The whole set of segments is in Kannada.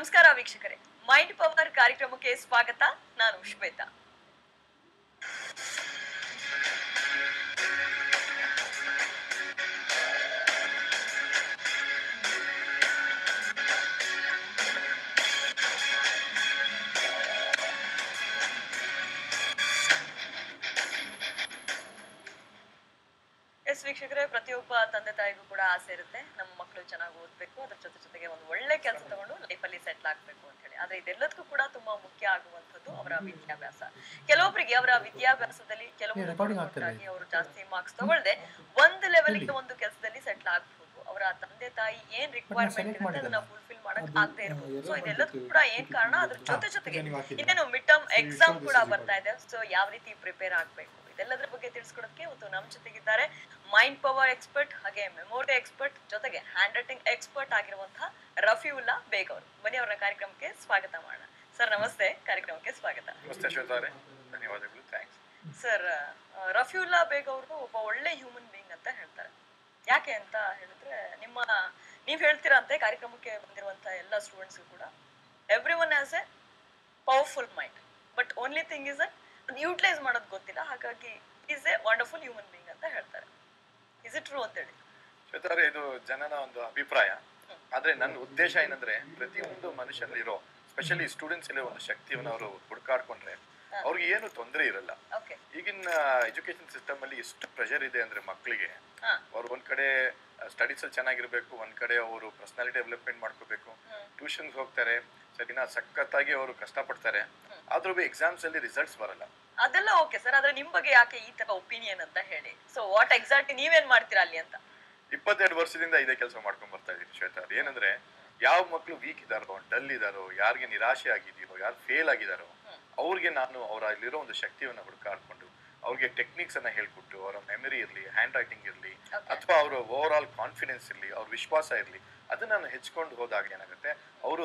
ನಮಸ್ಕಾರ ವೀಕ್ಷಕರೇ ಮೈಂಡ್ ಪವರ್ ಕಾರ್ಯಕ್ರಮಕ್ಕೆ ಸ್ವಾಗತ ನಾನು ಶ್ವೇತಾ ಎಸ್ ವೀಕ್ಷಕರೇ ಪ್ರತಿಯೊಬ್ಬ ತಂದೆ ತಾಯಿಗೂ ಕೂಡ ಆಸೆ ಇರುತ್ತೆ ನಮ್ಮ ಮಕ್ಕಳು ಚೆನ್ನಾಗಿ ಓದ್ಬೇಕು ಅದ್ರ ಜೊತೆ ಜೊತೆಗೆ ಒಂದು ಒಳ್ಳೆ ಕೆಲಸ ತಗೊಂಡು ಲೈಫಲ್ಲಿ ಸೆಟ್ಲ್ ಆಗ್ಬೇಕು ಅಂತ ಹೇಳಿ ಆದ್ರೆ ಇದೆಲ್ಲದಕ್ಕೂ ಕೂಡ ತುಂಬಾ ಮುಖ್ಯ ಆಗುವಂತದ್ದು ಅವರ ವಿದ್ಯಾಭ್ಯಾಸ ಕೆಲವೊಬ್ಬರಿಗೆ ಅವರ ವಿದ್ಯಾಭ್ಯಾಸದಲ್ಲಿ ಕೆಲವು recording ಆಗ್ತಿದೆ. ಅವರು ಜಾಸ್ತಿ ಮಾರ್ಕ್ಸ್ ತಗೊಳ್ದೆ ಒಂದು ಲೆವೆಲ್ಗೆ ಒಂದು ಕೆಲಸದಲ್ಲಿ ಸೆಟ್ಲ್ ಆಗ್ಬಹುದು ಅವರ ತಂದೆ ತಾಯಿ ಏನ್ ರಿಕ್ವೈರ್ಮೆಂಟ್ select ಇರುತ್ತೆ ಅದನ್ನ ಮಾಡಿದ್ದಲ್ಲ. ಫುಲ್ಫಿಲ್ ಮಾಡಕ್ ಅದು, ಆಗದೆ ಇರಬಹುದು ಆ, ಸೊ error ಇದೆಲ್ಲದಕ್ಕೂ ಬಂದಿತ್ತು. ಕೂಡ ಏನ್ ಕಾರಣ ಅದ್ರ ಜೊತೆ ಹಾ, ಜೊತೆಗೆ ನೀವು ಹಾಕಿದ್ದು. ಇನ್ನೇನು mid term So, exam this ಕೂಡ is ಬರ್ತಾ ಇದೆ ಸೊ ಯಾವ ರೀತಿ ಪ್ರಿಪೇರ್ ಆಗ್ಬೇಕು ಇದೆಲ್ಲದ್ರ ಬಗ್ಗೆ ತಿಳಿಸ್ಕೊಡೋದಕ್ಕೆ ಇವತ್ತು ನಮ್ ಜೊತೆಗಿದ್ದಾರೆ ಮೈಂಡ್ ಪವರ್ ಎಕ್ಸ್ಪರ್ಟ್ ಹಾಗೆ ಮೆಮೊರಿ ಎಕ್ಸ್ಪರ್ಟ್ ಜೊತೆಗೆ ಹ್ಯಾಂಡ್ ರೈಟಿಂಗ್ ಎಕ್ಸ್ಪರ್ಟ್ ಆಗಿರುವಂತಹ ರಫಿವುಲ್ಲಾ ಬೇಗ್ ಅವರು ಬನ್ನಿ ಅವರ ಕಾರ್ಯಕ್ರಮಕ್ಕೆ ಸ್ವಾಗತ ಮಾಡೋಣ ಸರ್ ನಮಸ್ತೆ ಕಾರ್ಯಕ್ರಮಕ್ಕೆ ಸ್ವಾಗತ ನಮಸ್ತೆ ಶ್ವೇತಾ ಅವರೇ ಧನ್ಯವಾದಗಳು ಥ್ಯಾಂಕ್ಸ್ ಸರ್ ರಫಿವುಲ್ಲಾ ಬೇಗ್ ಅವರು ಒಬ್ಬ ಒಳ್ಳೆ ಹ್ಯೂಮನ್ ಬೀಯಿಂಗ್ ಅಂತ ಹೇಳ್ತಾರೆ ಯಾಕೆ ಅಂತ ಹೇಳಿದ್ರೆ ನಿಮ್ಮ ನೀವ್ ಹೇಳ್ತೀರಂತೆ ಕಾರ್ಯಕ್ರಮಕ್ಕೆ ಬಂದಿರುವಂತ ಎಲ್ಲ ಸ್ಟೂಡೆಂಟ್ಸ್ ಕೂಡ every one as a powerful mind but only thing is ಅದು ಯೂಟಿಲೈಸ್ ಮಾಡೋದು ಗೊತ್ತಿಲ್ಲ ಹಾಗಾಗಿ is a wonderful human being ಅಂತ ಹೇಳ್ತಾರೆ ಇಸ್ ಇಟ್ ಟ್ರೂ ಅಂತೇಳಿ ಶ್ವೇತಾ ಅವರೇ ಇದು ಜನನ ಒಂದು ಅಭಿಪ್ರಾಯ ಆದ್ರೆ ನನ್ನ ಉದ್ದೇಶ ಏನಂದ್ರೆ ಪ್ರತಿಯೊಂದು ಮನುಷ್ಯನಲ್ಲಿರೋ ಸ್ಪೆಷಲಿ ಸ್ಟೂಡೆಂಟ್ಸ್ ಇರೋ ಒಂದು ಶಕ್ತಿಯನ್ನು ಅವರು ಹುಡುಕಾಡ್ಕೊಂಡ್ರೆ ಅವ್ರಿಗೆ ಏನು ತೊಂದರೆ ಇರಲ್ಲ ಓಕೆ ಈಗಿನ ಎಜುಕೇಶನ್ ಸಿಸ್ಟಮ್ ಅಲ್ಲಿ ಎಷ್ಟು ಪ್ರೆಷರ್ ಇದೆ ಅಂದ್ರೆ ಮಕ್ಕಳಿಗೆ ಹಾ ಅವ್ರು ಒಂದ್ ಕಡೆ ಸ್ಟಡೀಸ್ ಅಲ್ಲಿ ಚೆನ್ನಾಗಿರ್ಬೇಕು ಒಂದ್ ಕಡೆ ಅವರು ಪರ್ಸನಾಲಿಟಿ ಡೆವಲಪ್ಮೆಂಟ್ ಮಾಡ್ಕೋಬೇಕು ಹ್ಮ್. ಟ್ಯೂಷನ್ಸ್ ಹೋಗ್ತಾರೆ ಸರಿನಾ ಸಖತ್ತಾಗಿ ಅವರು ಕಷ್ಟಪಡ್ತಾರೆ ಆದ್ರೂ ಎಕ್ಸಾಮ್ಸ್ ಅಲ್ಲಿ ರಿಸಲ್ಟ್ಸ್ ಬರಲ್ಲ ಅದೆಲ್ಲ ಓಕೆ ಸರ್ ಆದ್ರೆ ನಿಮ್ ಬಗ್ಗೆ ಯಾಕೆ ಈ ತರ ಒಪಿನಿಯನ್ ಅಂತ ಹೇಳಿ ಸೊ ವಾಟ್ ಎಕ್ಸಾಕ್ಟ್ ನೀವೇನ್ ಮಾಡ್ತೀರಾ ಅಲ್ಲಿ ಅಂತ ಇಪ್ಪತ್ತೆರಡು ವರ್ಷದಿಂದ ಇದೇ ಕೆಲಸ ಮಾಡ್ಕೊಂಡ್ ಬರ್ತಾ ಇದೀನಿ ಶ್ವೇತಾ ಅದು ಏನಂದ್ರೆ ಯಾವ ಮಕ್ಕಳು ವೀಕ್ ಇದಾರೋ ಡಲ್ ಇದಾರೋ ಯಾರಿಗೆ ನಿರಾಶೆ ಆಗಿದೆಯೋ ಯಾರು ಫೇಲ್ ಆಗಿದಾರೋ ಅವ್ರಿಗೆ ನಾನು ಅವರ ಅಲ್ಲಿರೋ ಒಂದು ಶಕ್ತಿಯನ್ನ ಹುಡುಕಾಡ್ಕೊಂಡು ಅವ್ರಿಗೆ ಟೆಕ್ನಿಕ್ಸ್ ಅನ್ನ ಹೇಳ್ಕೊಟ್ಟು ಅವರ ಮೆಮರಿ ಇರ್ಲಿ ಹ್ಯಾಂಡ್ ರೈಟಿಂಗ್ ಇರ್ಲಿ Okay. ಅಥವಾ ಅವರ ಓವರ್ ಆಲ್ ಕಾನ್ಫಿಡೆನ್ಸ್ ಇರ್ಲಿ ಅವ್ರ ವಿಶ್ವಾಸ ಇರ್ಲಿ ಅದನ್ನ ನಾನು ಹೆಚ್ಕೊಂಡು ಹೋದಾಗ ಏನಾಗುತ್ತೆ ಅವರು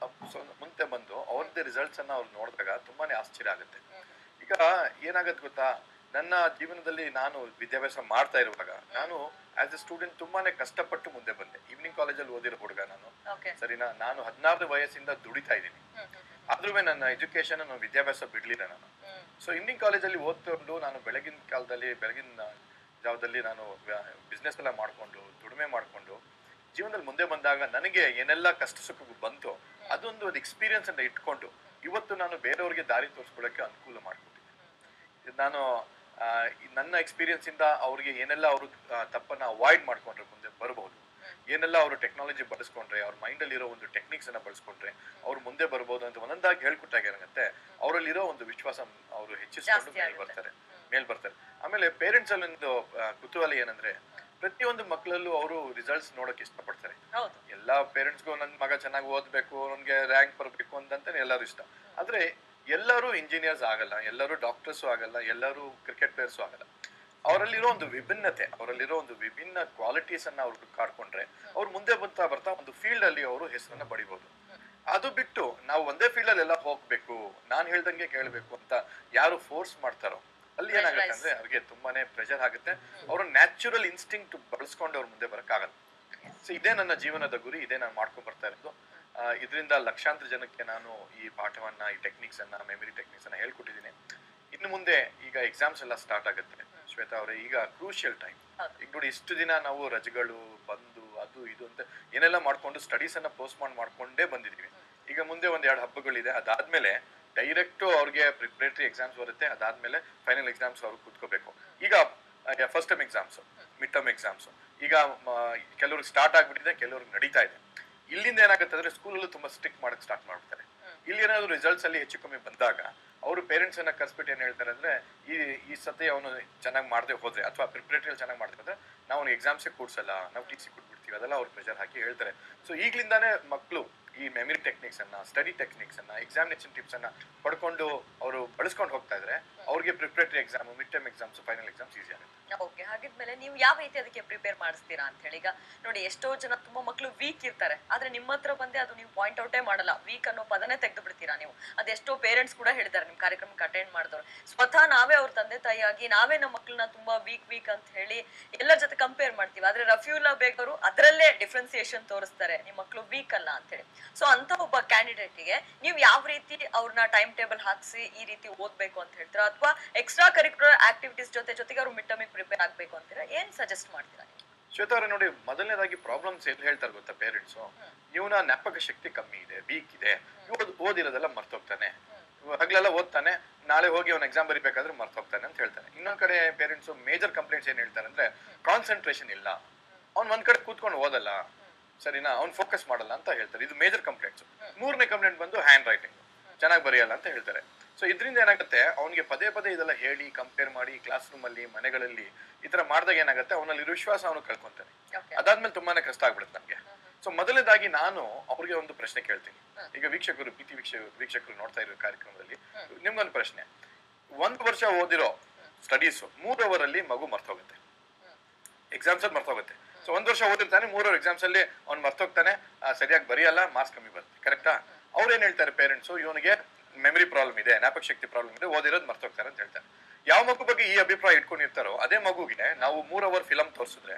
ಮುಂದೆ ಬಂದು ಅವ್ರದ್ದೇ ರಿಸಲ್ಟ್ಸ್ ಅನ್ನ ಅವ್ರು ನೋಡಿದಾಗ ತುಂಬಾನೇ ಆಶ್ಚರ್ಯ ಆಗುತ್ತೆ ಈಗ ಏನಾಗತ್ತೆ ಗೊತ್ತಾ ನನ್ನ ಜೀವನದಲ್ಲಿ ನಾನು ವಿದ್ಯಾಭ್ಯಾಸ ಮಾಡ್ತಾ ಇರುವಾಗ ನಾನು ಆಸ್ ಎ ಸ್ಟೂಡೆಂಟ್ ತುಂಬಾನೇ ಕಷ್ಟಪಟ್ಟು ಮುಂದೆ ಬಂದೆ ಈವ್ನಿಂಗ್ ಕಾಲೇಜಲ್ಲಿ ಓದಿರೋ ಹುಡುಗ ನಾನು ಓಕೆ ಸರಿನಾ ನಾನು ಹದಿನಾರು ವಯಸ್ಸಿಂದ ದುಡಿತಾ ಇದ್ದೀನಿ ಆದ್ರೂ ನನ್ನ ಎಜುಕೇಶನ್ ನಾನು ವಿದ್ಯಾಭ್ಯಾಸ ಬಿಡ್ಲಿಲ್ಲ ನಾನು ಸೊ ಈವ್ನಿಂಗ್ ಕಾಲೇಜಲ್ಲಿ ಓದ್ಕೊಂಡು ನಾನು ಬೆಳಗಿನ ಕಾಲದಲ್ಲಿ ಬೆಳಗಿನ ಜಾವದಲ್ಲಿ ನಾನು ಬಿಸ್ನೆಸ್ ಎಲ್ಲ ಮಾಡ್ಕೊಂಡು ದುಡಿಮೆ ಮಾಡ್ಕೊಂಡು ಜೀವನದಲ್ಲಿ ಮುಂದೆ ಬಂದಾಗ ನನಗೆ ಏನೆಲ್ಲ ಕಷ್ಟ ಸುಖ ಬಂತು ಅದೊಂದು ಒಂದು ಎಕ್ಸ್ಪೀರಿಯನ್ಸ್ ಅಂತ ಇಟ್ಕೊಂಡು ಇವತ್ತು ನಾನು ಬೇರೆಯವ್ರಿಗೆ ದಾರಿ ತೋರಿಸ್ಕೊಳ್ಳೋಕೆ ಅನುಕೂಲ ಮಾಡ್ಕೊಟ್ಟಿದ್ದೀನಿ ಇದು ನಾನು ಆ, ಈ ನನ್ನ ಎಕ್ಸ್ಪೀರಿಯನ್ಸ್ ಇಂದ ಅವ್ರಿಗೆ ಏನೆಲ್ಲ ಅವರು ತಪ್ಪನ್ನ ಅವಾಯ್ಡ್ ಮಾಡ್ಕೊಂಡ್ರೆ ಮುಂದೆ ಬರಬಹುದು ಏನೆಲ್ಲ ಅವರು ಟೆಕ್ನಾಲಜಿ ಬಳಸ್ಕೊಂಡ್ರೆ ಅವ್ರ ಮೈಂಡ್ ಅಲ್ಲಿ ಇರೋ ಒಂದು ಟೆಕ್ನಿಕ್ಸ್ ಅನ್ನ ಬಳಸ್ಕೊಂಡ್ರೆ ಅವ್ರು ಮುಂದೆ ಬರ್ಬೋದು ಅಂತ ಒಂದೊಂದಾಗಿ ಹೇಳ್ಕೊಟ್ಟಾಗ ಏನಾಗುತ್ತೆ ಅವರಲ್ಲಿರೋ ಒಂದು ವಿಶ್ವಾಸ ಅವರು ಹೆಚ್ಚಿಸ್ಕೊಂಡು ಜಾಸ್ತಿ ಮೇಲ್ ಆಗುತ್ತೆ. ಬರ್ತಾರೆ ಮೇಲ್ ಬರ್ತಾರೆ ಆಮೇಲೆ ಪೇರೆಂಟ್ಸ್ ಅಲ್ಲಿ ಒಂದು ಆ, ಕುತೂಹಲ ಏನಂದ್ರೆ ಪ್ರತಿಯೊಂದು ಮಕ್ಕಳಲ್ಲೂ ಅವರು ರಿಸಲ್ಟ್ಸ್ ನೋಡಕ್ ಇಷ್ಟಪಡ್ತಾರೆ ಹೌದು ಎಲ್ಲಾ ಪೇರೆಂಟ್ಸ್ಗೂ ನನ್ನ ಮಗ ಚೆನ್ನಾಗಿ ಓದ್ಬೇಕು ಅವನಿಗೆ ರ್ಯಾಂಕ್ ಬರಬೇಕು ಅಂತಂತಾನೆ ಎಲ್ಲರೂ ಇಷ್ಟ ಆದ್ರೆ ಎಲ್ಲರೂ ಇಂಜಿನಿಯರ್ಸ್ ಆಗಲ್ಲ ಎಲ್ಲರೂ ಡಾಕ್ಟರ್ಸು ಆಗಲ್ಲ ಎಲ್ಲರೂ ಕ್ರಿಕೆಟ್ ಪ್ಲೇಯರ್ಸು ಆಗಲ್ಲ ಅವರಲ್ಲಿರೋ ಒಂದು ವಿಭಿನ್ನತೆ ಅವರಲ್ಲಿರೋ ಒಂದು ವಿಭಿನ್ನ ಕ್ವಾಲಿಟೀಸ್ ಅನ್ನ ಅವ್ರು ಕಾಡ್ಕೊಂಡ್ರೆ ಅವ್ರು ಮುಂದೆ ಬರ್ತಾ ಬರ್ತಾ ಒಂದು ಫೀಲ್ಡ್ ಅಲ್ಲಿ ಅವರು ಹೆಸರನ್ನ ಪಡಿಬಹುದು ಅದು ಬಿಟ್ಟು ನಾವು ಒಂದೇ ಫೀಲ್ಡ್ ಅಲ್ಲಿ ಎಲ್ಲ ಹೋಗ್ಬೇಕು ನಾನ್ ಹೇಳ್ದಂಗೆ ಕೇಳ್ಬೇಕು ಅಂತ ಯಾರು ಫೋರ್ಸ್ ಮಾಡ್ತಾರೋ ಅಲ್ಲಿ ಏನಾಗುತ್ತೆ ಅಂದ್ರೆ ಅವ್ರಿಗೆ ತುಂಬಾನೇ ಪ್ರೆಷರ್ ಆಗುತ್ತೆ ಅವ್ರ ನ್ಯಾಚುರಲ್ ಇನ್ಸ್ಟಿಂಕ್ಟ್ ಬಳಸ್ಕೊಂಡು ಅವ್ರ ಮುಂದೆ ಬರಕ್ಕಾಗಲ್ಲ ಸೊ ಇದೇ ನನ್ನ ಜೀವನದ ಗುರಿ ಇದೇ ನಾನು ಮಾಡ್ಕೊಂಡ್ ಬರ್ತಾ ಇರೋದು ಇದರಿಂದ ಲಕ್ಷಾಂತರ ಜನಕ್ಕೆ ನಾನು ಈ ಪಾಠವನ್ನ ಈ ಟೆಕ್ನಿಕ್ಸ್ ಅನ್ನ ಮೆಮರಿ ಟೆಕ್ನಿಕ್ಸ್ ಅನ್ನ ಹೇಳ್ಕೊಟ್ಟಿದ್ದೀನಿ ಇನ್ನು ಮುಂದೆ ಈಗ ಎಕ್ಸಾಮ್ಸ್ ಎಲ್ಲ ಸ್ಟಾರ್ಟ್ ಆಗುತ್ತೆ ಶ್ವೇತಾ ಅವರೇ ಈಗ ಕ್ರೂಷಿಯಲ್ ಟೈಮ್ ಹೌದು. ಈಗ ನೋಡಿ ಇಷ್ಟು ದಿನ ನಾವು ರಜೆಗಳು ಬಂದು ಅದು ಇದು ಅಂತ ಏನೆಲ್ಲ ಮಾಡ್ಕೊಂಡು ಸ್ಟಡೀಸ್ ಅನ್ನ ಪೋಸ್ಟ್ಮಾನ್ ಮಾಡ್ಕೊಂಡೇ ಬಂದಿದೀವಿ ಈಗ ಮುಂದೆ ಒಂದ್ ಎರಡು ಹಬ್ಬಗಳಿದೆ ಅದಾದ್ಮೇಲೆ ಡೈರೆಕ್ಟ್ ಅವ್ರಿಗೆ ಪ್ರಿಪರೇಟರಿ ಎಕ್ಸಾಮ್ಸ್ ಬರುತ್ತೆ ಅದಾದ್ಮೇಲೆ ಫೈನಲ್ ಎಕ್ಸಾಮ್ಸ್ ಅವ್ರು ಕೂತ್ಕೋಬೇಕು ಈಗ first time exams mid term exams ಈಗ ಕೆಲವ್ರಿಗೆ ಸ್ಟಾರ್ಟ್ ಆಗ್ಬಿಟ್ಟಿದೆ ಕೆಲವ್ರಿಗೆ ನಡೀತಾ ಇದೆ ಇಲ್ಲಿಂದ ಏನಾಗುತ್ತೆ ಅಂದ್ರೆ ಸ್ಕೂಲಲ್ಲೂ ತುಂಬಾ ಸ್ಟ್ರಿಕ್ಟ್ ಮಾಡಕ್ ಸ್ಟಾರ್ಟ್ ಮಾಡ್ಬಿಡ್ತಾರೆ ಇಲ್ಲಿ ಏನಾದ್ರು ರಿಸಲ್ಟ್ಸ್ ಅಲ್ಲಿ ಹೆಚ್ಚು ಕಮ್ಮಿ ಬಂದಾಗ ಅವರು ಪೇರೆಂಟ್ಸ್ ಅನ್ನ ಕರ್ಸ್ಬಿಟ್ಟು ಏನ್ ಹೇಳ್ತಾರೆ ಅಂದ್ರೆ ಈ ಈ ಸತಿ ಅವನು ಚೆನ್ನಾಗಿ ಮಾಡದೆ ಹೋದ್ರೆ ಅಥವಾ ಪ್ರಿಪರೇಟರಿ ಚೆನ್ನಾಗಿ ಮಾಡದೆ ಹೋದ್ರೆ ನಾವು ಅವ್ನಿಗೆ ಎಕ್ಸಾಮ್ಸೇ ಕೂಡ್ಸಲ್ಲ ನಾವು ಟಿ ಸಿ ಕೊಟ್ಬಿಡ್ತೀವಿ ಅದೆಲ್ಲ ಅವ್ರು ಪ್ರೆಷರ್ ಹಾಕಿ ಹೇಳ್ತಾರೆ ಸೊ ಈಗ್ಲಿಂದಾನೇ ಮಕ್ಕಳು ಈ ಮೆಮರಿ ಟೆಕ್ನಿಕ್ಸ್ ಅನ್ನ ಸ್ಟಡಿ ಟೆಕ್ನಿಕ್ಸ್ ಅನ್ನ ಎಕ್ಸಾಮಿನೇಷನ್ ಟಿಪ್ಸ್ ಅನ್ನ ಪಡ್ಕೊಂಡು ಅವರು ಬಳಸ್ಕೊಂಡು ಹೋಗ್ತಾ ಇದ್ರೆ ಅವ್ರಿಗೆ preparatory exam mid term exams final exams easy ಆಗುತ್ತೆ ಓಕೆ ಹಾಗಿದ್ಮೇಲೆ ನೀವು ಯಾವ ರೀತಿ ಅದಕ್ಕೆ ಪ್ರಿಪೇರ್ ಮಾಡಿಸ್ತೀರಾ ಅಂತ ಹೇಳಿ ಈಗ ನೋಡಿ ಎಷ್ಟೋ ಜನ ತುಂಬಾ ಮಕ್ಕಳು ವೀಕ್ ಇರ್ತಾರೆ ಆದ್ರೆ ನಿಮ್ಮ ಹತ್ರ ಬಂದೆ ಅದು ನೀವು ಪಾಯಿಂಟ್ ಔಟೇ ಮಾಡಲ್ಲ ವೀಕ್ ಅನ್ನೋ ಪದನೇ ತೆಗೆದು ಬಿಡ್ತೀರಾ ನೀವು ಅದೆಷ್ಟೋ ಪೇರೆಂಟ್ಸ್ ಕೂಡ ಹೇಳಿದ್ದಾರೆ ನಿಮ್ ಕಾರ್ಯಕ್ರಮಕ್ಕೆ ಅಟೆಂಡ್ ಮಾಡಿದವರು ಸ್ವತಃ ನಾವೇ ಅವ್ರ ತಂದೆ ತಾಯಿಯಾಗಿ ನಾವೇ ನಮ್ಮ ಮಕ್ಕಳನ್ನ ತುಂಬಾ ವೀಕ್ ವೀಕ್ ಅಂತ ಹೇಳಿ ಎಲ್ಲರ ಜೊತೆ ಕಂಪೇರ್ ಮಾಡ್ತೀವಿ ಆದ್ರೆ ರಫ್ಯೂಲಾ ಬೇಗವರು ಅದರಲ್ಲೇ ಡಿಫ್ರೆನ್ಸಿಯೇಷನ್ ತೋರಿಸ್ತಾರೆ ನಿಮ್ಮ ಮಕ್ಕಳು ವೀಕ್ ಅಲ್ಲ ಅಂತ ಹೇಳಿ ಸೊ ಅಂತ ಒಬ್ಬ ಕ್ಯಾಂಡಿಡೇಟ್ಗೆ ನೀವು ಯಾವ ರೀತಿ ಅವ್ರನ್ನ ಟೈಮ್ ಟೇಬಲ್ ಹಾಕಿಸಿ ಈ ರೀತಿ ಓದ್ಬೇಕು ಅಂತ ಹೇಳ್ತೀರಾ ಅಥವಾ ಎಕ್ಸ್ಟ್ರಾ ಕರಿಕ್ಯುಲರ್ ಆಕ್ಟಿವಿಟೀಸ್ ಜೊತೆ ಜೊತೆಗೆ ಅವ್ರು ಮಿಡ್ ಟರ್ಮಿಗೆ ಪ್ರಿಪೇರ್ ಆಗ್ಬೇಕು ಅಂತೀರಾ ಏನ್ ಸಜೆಸ್ಟ್ ಮಾಡ್ತೀರಾ ನೀವು ಶ್ವೇತಾ ಅವ್ರೆ ನೋಡಿ ಮೊದಲನೇದಾಗಿ ಪ್ರಾಬ್ಲಮ್ಸ್ ಎಲ್ಲಿ ಹೇಳ್ತಾರೆ ಗೊತ್ತಾ ಪೇರೆಂಟ್ಸ್ ಇವನ ಜ್ಞಾಪಕ ಶಕ್ತಿ ಕಮ್ಮಿ ಇದೆ ವೀಕ್ ಇದೆ ಓದ್ ಓದಿರೋದೆಲ್ಲ ಮರ್ತೋಗ್ತಾನೆ ಹಗಲೆಲ್ಲ ಓದ್ತಾನೆ ನಾಳೆ ಹೋಗಿ ಅವ್ನ ಎಕ್ಸಾಮ್ ಬರಿಬೇಕಾದ್ರೆ ಮರ್ತೋಗ್ತಾನೆ ಅಂತ ಹೇಳ್ತಾನೆ ಇನ್ನೊಂದ್ ಕಡೆ ಪೇರೆಂಟ್ಸ್ ಮೇಜರ್ ಕಂಪ್ಲೇಂಟ್ಸ್ ಏನ್ ಹೇಳ್ತಾರೆ ಅಂದ್ರೆ ಕಾನ್ಸಂಟ್ರೇಷನ್ ಇಲ್ಲ ಅವ್ನ್ ಒಂದ್ ಕಡೆ ಕೂತ್ಕೊಂಡು ಓದಲ್ಲ ಸರಿನಾ ಅವ್ನ್ ಫೋಕಸ್ ಮಾಡಲ್ಲ ಅಂತ ಹೇಳ್ತಾರೆ ಇದು ಮೇಜರ್ ಕಂಪ್ಲೇಂಟ್ಸ್ ಮೂರನೇ ಕಂಪ್ಲೇಂಟ್ ಬಂದು ಹ್ಯಾಂಡ್ ರೈಟಿಂಗ್ ಚೆನ್ನಾಗಿ ಬರೆಯಲ್ಲ ಅಂತ ಹೇಳ್ತಾರೆ ಸೊ ಇದರಿಂದ ಏನಾಗುತ್ತೆ ಅವನಿಗೆ ಪದೇ ಪದೇ ಇದೆಲ್ಲ ಹೇಳಿ ಕಂಪೇರ್ ಮಾಡಿ ಕ್ಲಾಸ್ ರೂಮ್ ಅಲ್ಲಿ ಮನೆಗಳಲ್ಲಿ ಈ ತರ ಮಾಡಿದಾಗ ಏನಾಗುತ್ತೆ ಅವನಲ್ಲಿ ವಿಶ್ವಾಸ ಅವನು ಕಳ್ಕೊಂತಾನೆ ಓಕೆ ಅದಾದ್ಮೇಲೆ ತುಂಬಾನೇ ಕಷ್ಟ ಆಗ್ಬಿಡುತ್ತೆ ನಮ್ಗೆ ಸೊ ಮೊದಲನೇದಾಗಿ ನಾನು ಅವ್ರಿಗೆ ಒಂದು ಪ್ರಶ್ನೆ ಕೇಳ್ತೀನಿ ಈಗ ವೀಕ್ಷಕರು ಪ್ರೀತಿ ವೀಕ್ಷ ವೀಕ್ಷಕರು ನೋಡ್ತಾ ಇರೋ ಕಾರ್ಯಕ್ರಮದಲ್ಲಿ ನಿಮ್ಗೊಂದು ಪ್ರಶ್ನೆ ಒಂದು ವರ್ಷ ಓದಿರೋ ಸ್ಟಡೀಸ್ ಮೂರ್ ಅವರ್ ಅಲ್ಲಿ ಮಗು ಮರ್ತೋಗುತ್ತೆ ಎಕ್ಸಾಮ್ಸ್ ಅಲ್ಲಿ ಮರ್ತೋಗುತ್ತೆ ಸೊ ಒಂದ್ ವರ್ಷ ಓದಿರ್ತಾನೆ ಮೂರವರ್ ಎಕ್ಸಾಮ್ಸ್ ಅಲ್ಲಿ ಅವ್ನು ಮರ್ತೋಗ್ತಾನೆ ಆ, ಸರಿಯಾಗಿ ಬರೆಯಲ್ಲ ಮಾರ್ಕ್ಸ್ ಕಮ್ಮಿ ಬರುತ್ತೆ ಕರೆಕ್ಟಾ ಅವ್ರು ಏನ್ ಹೇಳ್ತಾರೆ ಪೇರೆಂಟ್ಸ್ ಇವನಿಗೆ ಮೆಮರಿ ಪ್ರಾಬ್ಲಮ್ ಇದೆ ಜ್ಞಾಪಕ ಶಕ್ತಿ ಪ್ರಾಬ್ಲಮ್ ಇದೆ ಓದಿರೋದು ಮರ್ತೋಗ್ತಾರೆ ಅಂತ ಹೇಳ್ತಾರೆ ಯಾವ ಮಗು ಬಗ್ಗೆ ಈ ಅಭಿಪ್ರಾಯ ಇಟ್ಕೊಂಡಿರ್ತಾರೋ ಅದೇ ಮಗುಗೆ ನಾವು ಮೂರ್ ಅವರ್ ಫಿಲಮ್ ತೋರಿಸಿದ್ರೆ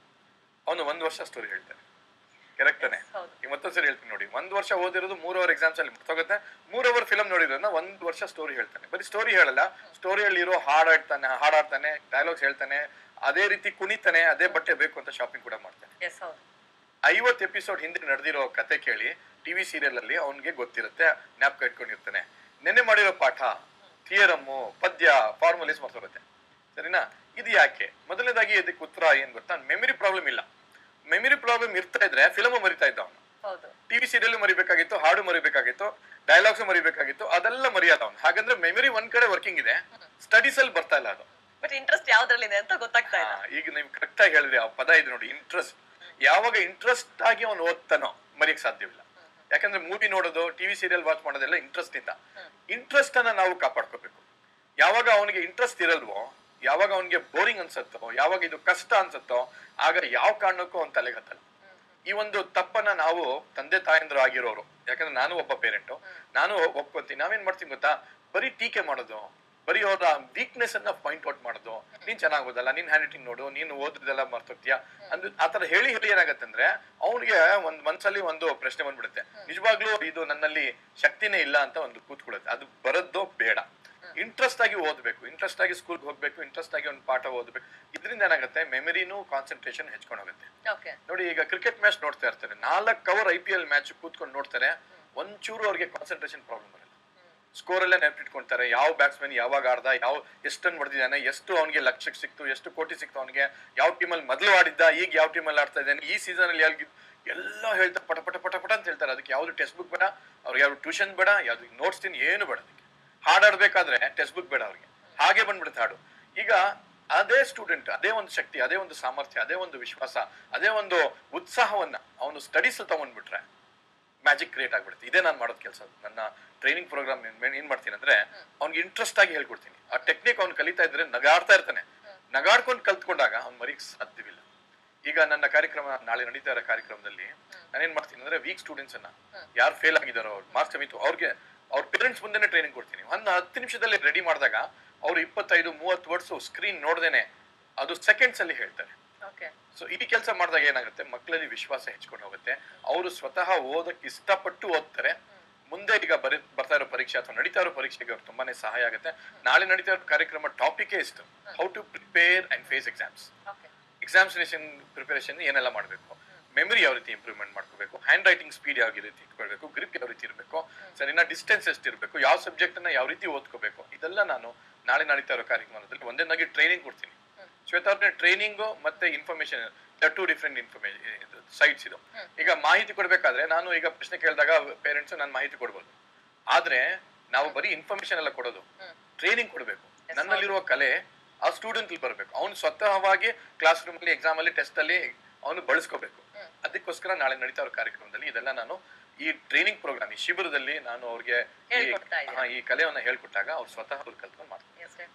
ಅವನು ಒಂದ್ ವರ್ಷ ಸ್ಟೋರಿ ಹೇಳ್ತಾನೆ ಕರೆಕ್ಟ್ ತಾನೆ ಹೌದು ಈಗ ಮತ್ತೊಂದ್ಸರಿ ಹೇಳ್ತೀನಿ ನೋಡಿ ಒಂದ್ ವರ್ಷ ಓದಿರೋದು ಮೂರ್ ಅವರ್ ಎಕ್ಸಾಮ್ಸ್ ಅಲ್ಲಿ ಮುಗ್ದೋಗುತ್ತೆ ಮೂರ್ ಅವರ್ ಫಿಲಮ್ ನೋಡಿದ್ರನ್ನ ಒಂದ್ ವರ್ಷ ಸ್ಟೋರಿ ಹೇಳ್ತಾನೆ ಬರೀ ಸ್ಟೋರಿ ಹೇಳಲ್ಲ ಸ್ಟೋರಿಯಲ್ಲಿ ಇರೋ ಹಾಡ್ ಆಡ್ತಾನೆ ಹಾಡಾಡ್ತಾನೆ ಡೈಲಾಗ್ಸ್ ಹೇಳ್ತಾನೆ ಅದೇ ರೀತಿ ಕುಣಿತಾನೆ ಅದೇ ಬಟ್ಟೆ ಬೇಕು ಅಂತ ಶಾಪಿಂಗ್ ಕೂಡ ಮಾಡ್ತಾನೆ ಎಸ್ ಹೌದು ಐವತ್ ಎಪಿಸೋಡ್ ಹಿಂದೆ ನಡೆದಿರೋ ಕತೆ ಕೇಳಿ ಟಿವಿ ಸೀರಿಯಲ್ ಅಲ್ಲಿ ಅವನಿಗೆ ಗೊತ್ತಿರುತ್ತೆ ಜ್ಞಾಪಕ ಇಟ್ಕೊಂಡಿರ್ತಾನೆ ನೆನ್ನೆ ಮಾಡಿರೋ ಪಾಠ ಥಿಯರಮ್ಮು ಪದ್ಯ ಫಾರ್ಮುಲೇಸ್ ಮರ್ತೋಗುತ್ತೆ ಸರಿನಾ ಇದು ಯಾಕೆ ಮೊದಲನೇದಾಗಿ ಇದಕ್ಕೆ ಉತ್ತರ ಏನ್ ಗೊತ್ತಾ ಮೆಮರಿ ಪ್ರಾಬ್ಲಮ್ ಇಲ್ಲ ಮೆಮರಿ ಪ್ರಾಬ್ಲಮ್ ಇರ್ತಾ ಇದ್ರೆ ಫಿಲಮ್ ಮರಿತಾ ಇದ್ದ ಅವನು ಹೌದು ಟಿವಿ ಸೀರಿಯಲ್ ಮರಿಬೇಕಾಗಿತ್ತು ಹಾಡು ಮರಿಬೇಕಾಗಿತ್ತು ಡೈಲಾಗ್ಸ್ ಮರಿಬೇಕಾಗಿತ್ತು ಅದೆಲ್ಲ ಮರೆಯೋದ ಅವನು ಹಾಗಂದ್ರೆ ಮೆಮರಿ ಒಂದ್ ಕಡೆ ವರ್ಕಿಂಗ್ ಇದೆ ಸ್ಟಡೀಸ್ ಅಲ್ಲಿ ಬರ್ತಾ ಇಲ್ಲ ಅದು ಬಟ್ ಇಂಟ್ರೆಸ್ಟ್ ಯಾವ್ದ್ರಲ್ಲಿದೆ ಅಂತ ಗೊತ್ತಾಗ್ತಾ ಇಲ್ಲ ಆ, ಈಗ ನೀವು ಕರೆಕ್ಟ್ ಆಗಿ ಹೇಳಿದ್ರಿ ಆ ಪದ ಇದೆ ನೋಡಿ ಇಂಟ್ರೆಸ್ಟ್ ಯಾವಾಗ ಇಂಟ್ರೆಸ್ಟ್ ಆಗಿ ಅವನು ಓದ್ತಾನೋ ಮರಿಯಕ್ ಸಾಧ್ಯವಿಲ್ಲ ಯಾಕಂದ್ರೆ ಮೂವಿ ನೋಡೋದು ಟಿವಿ ಸೀರಿಯಲ್ ವಾಚ್ ಮಾಡೋದೆಲ್ಲ ಇಂಟ್ರೆಸ್ಟ್ ಇಂದ ಇಂಟ್ರೆಸ್ಟ್ ಅನ್ನ ನಾವು ಕಾಪಾಡ್ಕೋಬೇಕು ಯಾವಾಗ ಅವನಿಗೆ ಇಂಟ್ರೆಸ್ಟ್ ಇರಲ್ವೋ ಯಾವಾಗ ಅವನಿಗೆ ಬೋರಿಂಗ್ ಅನ್ಸತ್ತೋ ಯಾವಾಗ ಇದು ಕಷ್ಟ ಅನ್ಸತ್ತೋ ಆಗ ಯಾವ ಕಾರಣಕ್ಕೂ ಅವ್ನ ತಲೆಗೆ ಹತ್ತಲ್ಲ ಈ ಒಂದು ತಪ್ಪನ್ನ ನಾವು ತಂದೆ ತಾಯಂದ್ರು ಆಗಿರೋರು ಯಾಕಂದ್ರೆ ನಾನು ಒಬ್ಬ ಪೇರೆಂಟು ನಾನು ಒಪ್ಕೊಂತೀನಿ ನಾವೇನ್ ಮಾಡ್ತೀವಿ ಗೊತ್ತಾ ಬರೀ ಟೀಕೆ ಮಾಡೋದು ಬರೀ ಅವ್ರ ವೀಕ್ನೆಸ್ ಅನ್ನ ಪಾಯಿಂಟ್ ಔಟ್ ಮಾಡೋದು ನೀನ್ ಚೆನ್ನಾಗ್ ಓದಲ್ಲ ನೀನ್ ಹ್ಯಾಂಡ್ ರೈಟಿಂಗ್ ನೋಡು ನೀನು ಓದಿದೆಲ್ಲ ಮರ್ತೋಗ್ತೀಯಾ ಅಂದ್ ಆತರ ಹೇಳಿ ಹೇಳಿ ಏನಾಗತ್ತೆ ಅಂದ್ರೆ ಅವ್ನಿಗೆ ಒಂದ್ ಮನ್ಸಲ್ಲಿ ಒಂದು ಪ್ರಶ್ನೆ ಬಂದ್ಬಿಡುತ್ತೆ ನಿಜವಾಗ್ಲೂ ಇದು ನನ್ನಲ್ಲಿ ಶಕ್ತಿನೇ ಇಲ್ಲ ಅಂತ ಒಂದು ಕೂತ್ಕೊಳ್ಳುತ್ತೆ ಅದು ಬರದ್ದೋ ಬೇಡ ಇಂಟ್ರೆಸ್ಟ್ ಆಗಿ ಓದ್ಬೇಕು ಇಂಟ್ರೆಸ್ಟ್ ಆಗಿ ಸ್ಕೂಲ್ಗೆ ಹೋಗ್ಬೇಕು ಇಂಟ್ರೆಸ್ಟ್ ಆಗಿ ಒಂದು ಪಾಠ ಓದ್ಬೇಕು ಇದರಿಂದ ಏನಾಗುತ್ತೆ ಮೆಮರಿನೂ ಕಾನ್ಸಂಟ್ರೇಷನ್ ಹೆಚ್ಕೊಂಡು ಹೋಗುತ್ತೆ ಓಕೆ ನೋಡಿ ಈಗ ಕ್ರಿಕೆಟ್ ಮ್ಯಾಚ್ ನೋಡ್ತಾ ಇರ್ತಾರೆ ನಾಲ್ಕು hour I P L match ಕೂತ್ಕೊಂಡು ನೋಡ್ತಾರೆ ಒಂಚೂರು ಅವ್ರಿಗೆ ಕಾನ್ಸಂಟ್ರೇಷನ್ ಪ್ರಾಬ್ಲಮ್ ಬರಲ್ಲ ಸ್ಕೋರ್ ಅಲ್ಲೇ ನೆನಪಿಟ್ಕೊಂತಾರೆ ಯಾವ ಬ್ಯಾಟ್ಸ್ಮನ್ ಯಾವಾಗ ಆಡ್ದ ಯಾವ ಎಷ್ಟು ರನ್ ಹೊಡೆದಿದ್ದಾನೆ ಎಷ್ಟು ಅವ್ನಿಗೆ ಲಕ್ಷಕ್ಕೆ ಸಿಕ್ತು ಎಷ್ಟು ಕೋಟಿ ಸಿಕ್ತು ಅವ್ನಿಗೆ ಯಾವ ಟೀಮಲ್ಲಿ ಮೊದಲು ಆಡಿದ್ದ ಈಗ ಯಾವ ಟೀಮಲ್ಲಿ ಆಡ್ತಾ ಇದ್ದಾನೆ ಈ ಸೀಸನ್ ಅಲ್ಲಿ ಯಾವ್ದು ಎಲ್ಲ ಹೇಳ್ತಾರೆ ಪಟ ಪಟ ಪಟ ಪಟ ಅಂತ ಹೇಳ್ತಾರೆ ಅದಕ್ಕೆ ಯಾವ್ದು ಟೆಕ್ಸ್ಟ್ ಬುಕ್ ಬೇಡ ಅವ್ರಿಗೆ ಯಾವ್ದು ಟ್ಯೂಷನ್ ಬೇಡ ಯಾವ್ದು ನೋಟ್ಸ್ ತಿನ್ ಏನು ಬೇಡ ಅದಕ್ಕೆ ಹಾಡಾಡ್ಬೇಕಾದ್ರೆ ಟೆಕ್ಸ್ಟ್ ಬುಕ್ ಬೇಡ ಅವ್ರಿಗೆ ಹಾಗೆ ಬಂದ್ಬಿಡುತ್ತೆ ಹಾಡು ಈಗ ಅದೇ ಸ್ಟೂಡೆಂಟ್ ಅದೇ ಒಂದು ಶಕ್ತಿ ಅದೇ ಒಂದು ಸಾಮರ್ಥ್ಯ ಅದೇ ಒಂದು ವಿಶ್ವಾಸ ಅದೇ ಒಂದು ಉತ್ಸಾಹವನ್ನ ಅವನು ಸ್ಟಡೀಸ್ ತಗೊಂಡ್ಬಿಟ್ರೆ ಮ್ಯಾಜಿಕ್ ಕ್ರಿಯೇಟ್ ಆಗ್ಬಿಡುತ್ತೆ ಇದೇ ನಾನು ಮಾಡೋದು ಕೆಲಸ ನನ್ನ ಟ್ರೈನಿಂಗ್ ಪ್ರೋಗ್ರಾಮ್ ಏನ್ ಮಾಡ್ತೀನಿ ಅಂದ್ರೆ ಅವ್ನಿಗೆ ಇಂಟ್ರೆಸ್ಟ್ ಆಗಿ ಹೇಳ್ಕೊಡ್ತೀನಿ ಆ ಟೆಕ್ನಿಕ್ ಅವ್ನು ಕಲಿತಾ ಇದ್ರೆ ನಗಾಡ್ತಾ ಇರ್ತಾನೆ ನಗಾಡ್ಕೊಂಡು ಕಲ್ತ್ಕೊಂಡಾಗ ಅವ್ನು ಮರಿಕ್ ಸಾಧ್ಯವಿಲ್ಲ ಈಗ ನನ್ನ ಕಾರ್ಯಕ್ರಮ ನಾಳೆ ನಡೀತಾ ಇರೋ ಕಾರ್ಯಕ್ರಮದಲ್ಲಿ ನಾನೇನ್ ಮಾಡ್ತೀನಿ ಅಂದ್ರೆ ವೀಕ್ ಸ್ಟೂಡೆಂಟ್ಸ್ ಅನ್ನ ಯಾರು ಫೇಲ್ ಆಗಿದಾರೋ ಅವ್ರು ಮಾರ್ಕ್ಸ್ ಕಮ್ಮಿತ್ತು ಅವ್ರಿಗೆ ಅವ್ರ ಪೇರೆಂಟ್ಸ್ ಮುಂದೆನೆ ಟ್ರೈನಿಂಗ್ ಕೊಡ್ತೀನಿ ಒಂದು ಹತ್ತು ನಿಮಿಷದಲ್ಲಿ ರೆಡಿ ಮಾಡಿದಾಗ ಅವ್ರು ಇಪ್ಪತ್ತೈದು ಮೂವತ್ತು ವರ್ಡ್ಸ್ ಸ್ಕ್ರೀನ್ ನೋಡ್ದೇನೆ ಅದು ಸೆಕೆಂಡ್ಸ್ ಅಲ್ಲಿ ಹೇಳ್ತಾರೆ ಓಕೆ ಸೊ ಈ ಕೆಲಸ ಮಾಡಿದಾಗ ಏನಾಗುತ್ತೆ ಮಕ್ಕಳಲ್ಲಿ ವಿಶ್ವಾಸ ಹೆಚ್ಚಿಕೊಂಡು ಹೋಗುತ್ತೆ ಅವರು ಸ್ವತಃ ಓದಕ್ಕೆ ಇಷ್ಟಪಟ್ಟು ಓದ್ತಾರೆ ಮುಂದೆ ಈಗ ಬರಿ ಬರ್ತಾ ಇರೋ ಪರೀಕ್ಷೆ ಅಥವಾ ನಡೀತಾ ಇರೋ ಪರೀಕ್ಷೆಗೆ ಅವ್ರು ತುಂಬಾನೇ ಸಹಾಯ ಆಗುತ್ತೆ ನಾಳೆ ನಡೀತಾ ಇರೋ ಕಾರ್ಯಕ್ರಮ ಟಾಪಿಕೇ ಇಷ್ಟು how to prepare and face exams okay examination preparation ಏನೆಲ್ಲ ಮಾಡಬೇಕು ಮೆಮರಿ ಯಾವ ರೀತಿ ಇಂಪ್ರೂವ್ಮೆಂಟ್ ಮಾಡ್ಕೋಬೇಕು ಹ್ಯಾಂಡ್ ರೈಟಿಂಗ್ ಸ್ಪೀಡ್ ಯಾವ ರೀತಿ ಇಟ್ಕೊಳ್ಬೇಕು ಗ್ರಿಪ್ ಯಾವ ರೀತಿ ಇರಬೇಕು ಸರಿನಾ ಡಿಸ್ಟೆನ್ಸ್ ಎಷ್ಟಿರಬೇಕು ಯಾವ ಸಬ್ಜೆಕ್ಟ್ ಅನ್ನ ಯಾವ ರೀತಿ ಓದ್ಕೋಬೇಕು ಇದೆಲ್ಲ ನಾನು ನಾಳೆ ನಡೀತಾ ಇರೋ ಕಾರ್ಯಕ್ರಮದಲ್ಲಿ ಒಂದೇನಾಗಿ ಟ್ರೈನಿಂಗ್ ಕೊಡ್ತೀನಿ ಶ್ವೇತಾ ಅವ್ರನ್ನ ಟ್ರೈನಿಂಗು ಮತ್ತೆ information to different information sites ಇದು ಈಗ ಮಾಹಿತಿ ಕೊಡ್ಬೇಕಾದ್ರೆ ನಾನು ಈಗ ಪ್ರಶ್ನೆ ಕೇಳಿದಾಗ ಪೇರೆಂಟ್ಸ್ ನಾನು ಮಾಹಿತಿ ಕೊಡ್ಬೋದು ಆದ್ರೆ ನಾವು ಬರೀ ಇನ್ಫಾರ್ಮೇಶನ್ ಎಲ್ಲ ಕೊಡೋದು ಟ್ರೈನಿಂಗ್ ಕೊಡಬೇಕು ನನ್ನಲ್ಲಿರುವ ಕಲೆ ಆ ಸ್ಟೂಡೆಂಟ್ ಬರಬೇಕು ಅವ್ನು ಸ್ವತಃವಾಗಿ ಕ್ಲಾಸ್ ರೂಮ್ ಅಲ್ಲಿ ಎಕ್ಸಾಮ್ ಅಲ್ಲಿ ಟೆಸ್ಟ್ ಅಲ್ಲಿ ಅವನು ಬಳಸ್ಕೋಬೇಕು ಅದಕ್ಕೋಸ್ಕರ ನಾಳೆ ನಡೀತಾ ಇರೋ ಕಾರ್ಯಕ್ರಮದಲ್ಲಿ ಇದೆಲ್ಲ ನಾನು ಈ ಟ್ರೈನಿಂಗ್ ಪ್ರೋಗ್ರಾಮ್ ಈ ಶಿಬಿರದಲ್ಲಿ ನಾನು ಅವ್ರಿಗೆ ಈ- ಹೇಳ್ಕೊಡ್ತಾ ಇದ್ದೀರಾ. ಹಾ, ಈ ಕಲೆಯನ್ನ ಹೇಳ್ಕೊಟ್ಟಾಗ ಅವ್ರು ಸ್ವತಃ ಅವ್ರು ಕಲ್ತ್ಕೊಂಡು ಮಾಡ್ತಾರೆ ಎಸ್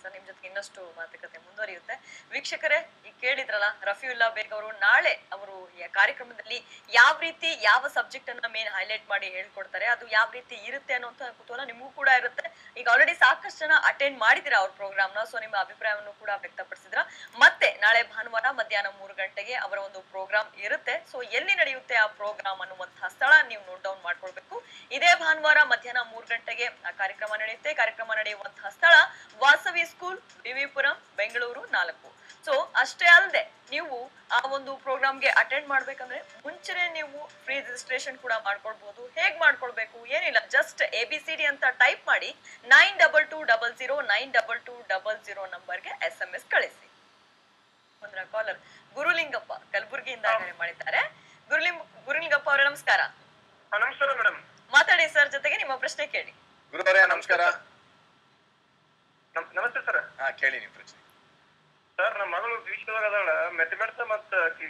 ಸರ್ ನಿಮ್ ಜೊತೆ ಇನ್ನಷ್ಟು ಮಾತುಕತೆ ಮುಂದುವರಿಯುತ್ತೆ ವೀಕ್ಷಕರೇ ಈಗ ಕೇಳಿದ್ರಲ್ಲ ರಫಿಯುಲ್ಲಾ ಬೇಗ್ ಅವರು ನಾಳೆ ಅವರು ಈ ಕಾರ್ಯಕ್ರಮದಲ್ಲಿ ಯಾವ ರೀತಿ ಯಾವ ಸಬ್ಜೆಕ್ಟ್ ಅನ್ನ ಮೇನ್ ಹೈಲೈಟ್ ಮಾಡಿ ಹೇಳ್ಕೊಡ್ತಾರೆ ಅದು ಯಾವ ರೀತಿ ಇರುತ್ತೆ ಅನ್ನೋಂತ ಕುತೂಹಲ ನಿಮಗೂ ಕೂಡ ಇರುತ್ತೆ ಈಗ ಆಲ್ರೆಡಿ ಸಾಕಷ್ಟು ಜನ ಅಟೆಂಡ್ ಮಾಡಿದಿರ ಅವ್ರ ಪ್ರೋಗ್ರಾಮ್ ನ ಸೊ ನಿಮ್ಮ ಅಭಿಪ್ರಾಯವನ್ನು ಕೂಡ ವ್ಯಕ್ತಪಡಿಸಿದ್ರ ಮತ್ತೆ ನಾಳೆ ಭಾನುವಾರ ಮಧ್ಯಾಹ್ನ ಮೂರು ಗಂಟೆಗೆ ಅವರ ಒಂದು ಪ್ರೋಗ್ರಾಮ್ ಇರುತ್ತೆ ಸೊ ಎಲ್ಲಿ ನಡೆಯುತ್ತೆ ಆ ಪ್ರೋಗ್ರಾಮ್ ಅನ್ನುವಂತಹ ಸ್ಥಳ ನೀವು ನೋಟ್ ಡೌನ್ ಮಾಡ್ಕೊಳ್ಬೇಕು ಇದೇ ಭಾನುವಾರ ಮಧ್ಯಾಹ್ನ ಮೂರು ಗಂಟೆಗೆ ಆ ಕಾರ್ಯಕ್ರಮ ನಡೆಯುತ್ತೆ ಕಾರ್ಯಕ್ರಮ ನಡೆಯುವಂತಹ ಸ್ಥಳ ವಾಸವಿ ಸ್ಕೂಲ್ ವಿವಿಪುರಂ ಬೆಂಗಳೂರು ನಾಲ್ಕು ಸೊ ಅಷ್ಟೇ ಅಲ್ಲದೆ ನೀವು ಆ ಒಂದು ಪ್ರೋಗ್ರಾಮ್ಗೆ ಅಟೆಂಡ್ ಮಾಡ್ಬೇಕಂದ್ರೆ ಮುಂಚೆನೆ ನೀವು ಫ್ರೀ ರಿಜಿಸ್ಟ್ರೇಷನ್ ಕೂಡ ಮಾಡ್ಕೊಳ್ಬಹುದು ಹೇಗ್ ಮಾಡ್ಕೊಳ್ಬೇಕು ಏನಿಲ್ಲ just A B C D ಅಂತ ಟೈಪ್ ಮಾಡಿ nine double two double zero nine double two double zero ನಂಬರ್ಗೆ ಎಸ್ ಎಂ ಎಸ್ ಕಳಿಸಿ ಒಂದರ ಕಾಲರ್ ಗುರುಲಿಂಗಪ್ಪ ಕಲಬುರಗಿಯಿಂದ ಕರೆ ಮಾಡಿದ್ದಾರೆ ಗುರುಲಿಂಗ ಗುರುಲಿಂಗಪ್ಪ ಅವರೇ ನಮಸ್ಕಾರ ಹಾ, ನಮಸ್ಕಾರ ಮೇಡಮ್ ಮಾತಾಡಿ ಸರ್ ಜೊತೆಗೆ ನಿಮ್ಮ ಪ್ರಶ್ನೆ ಕೇಳಿ ಗುರುವರೇ ನಮಸ್ಕಾರ ನಮಸ್ತೆ ಸರ್ ಹಾ ಕೇಳಿ ನಿಮ್ ಪ್ರಶ್ನೆ ಸರ್ ನಮ್ಮ ಮಗಳು ವಿಶ್ವದಾಗ ಅದಾಳ ಮೆಥಮೆಟಿಕ್ಸ್ ಮತ್ತ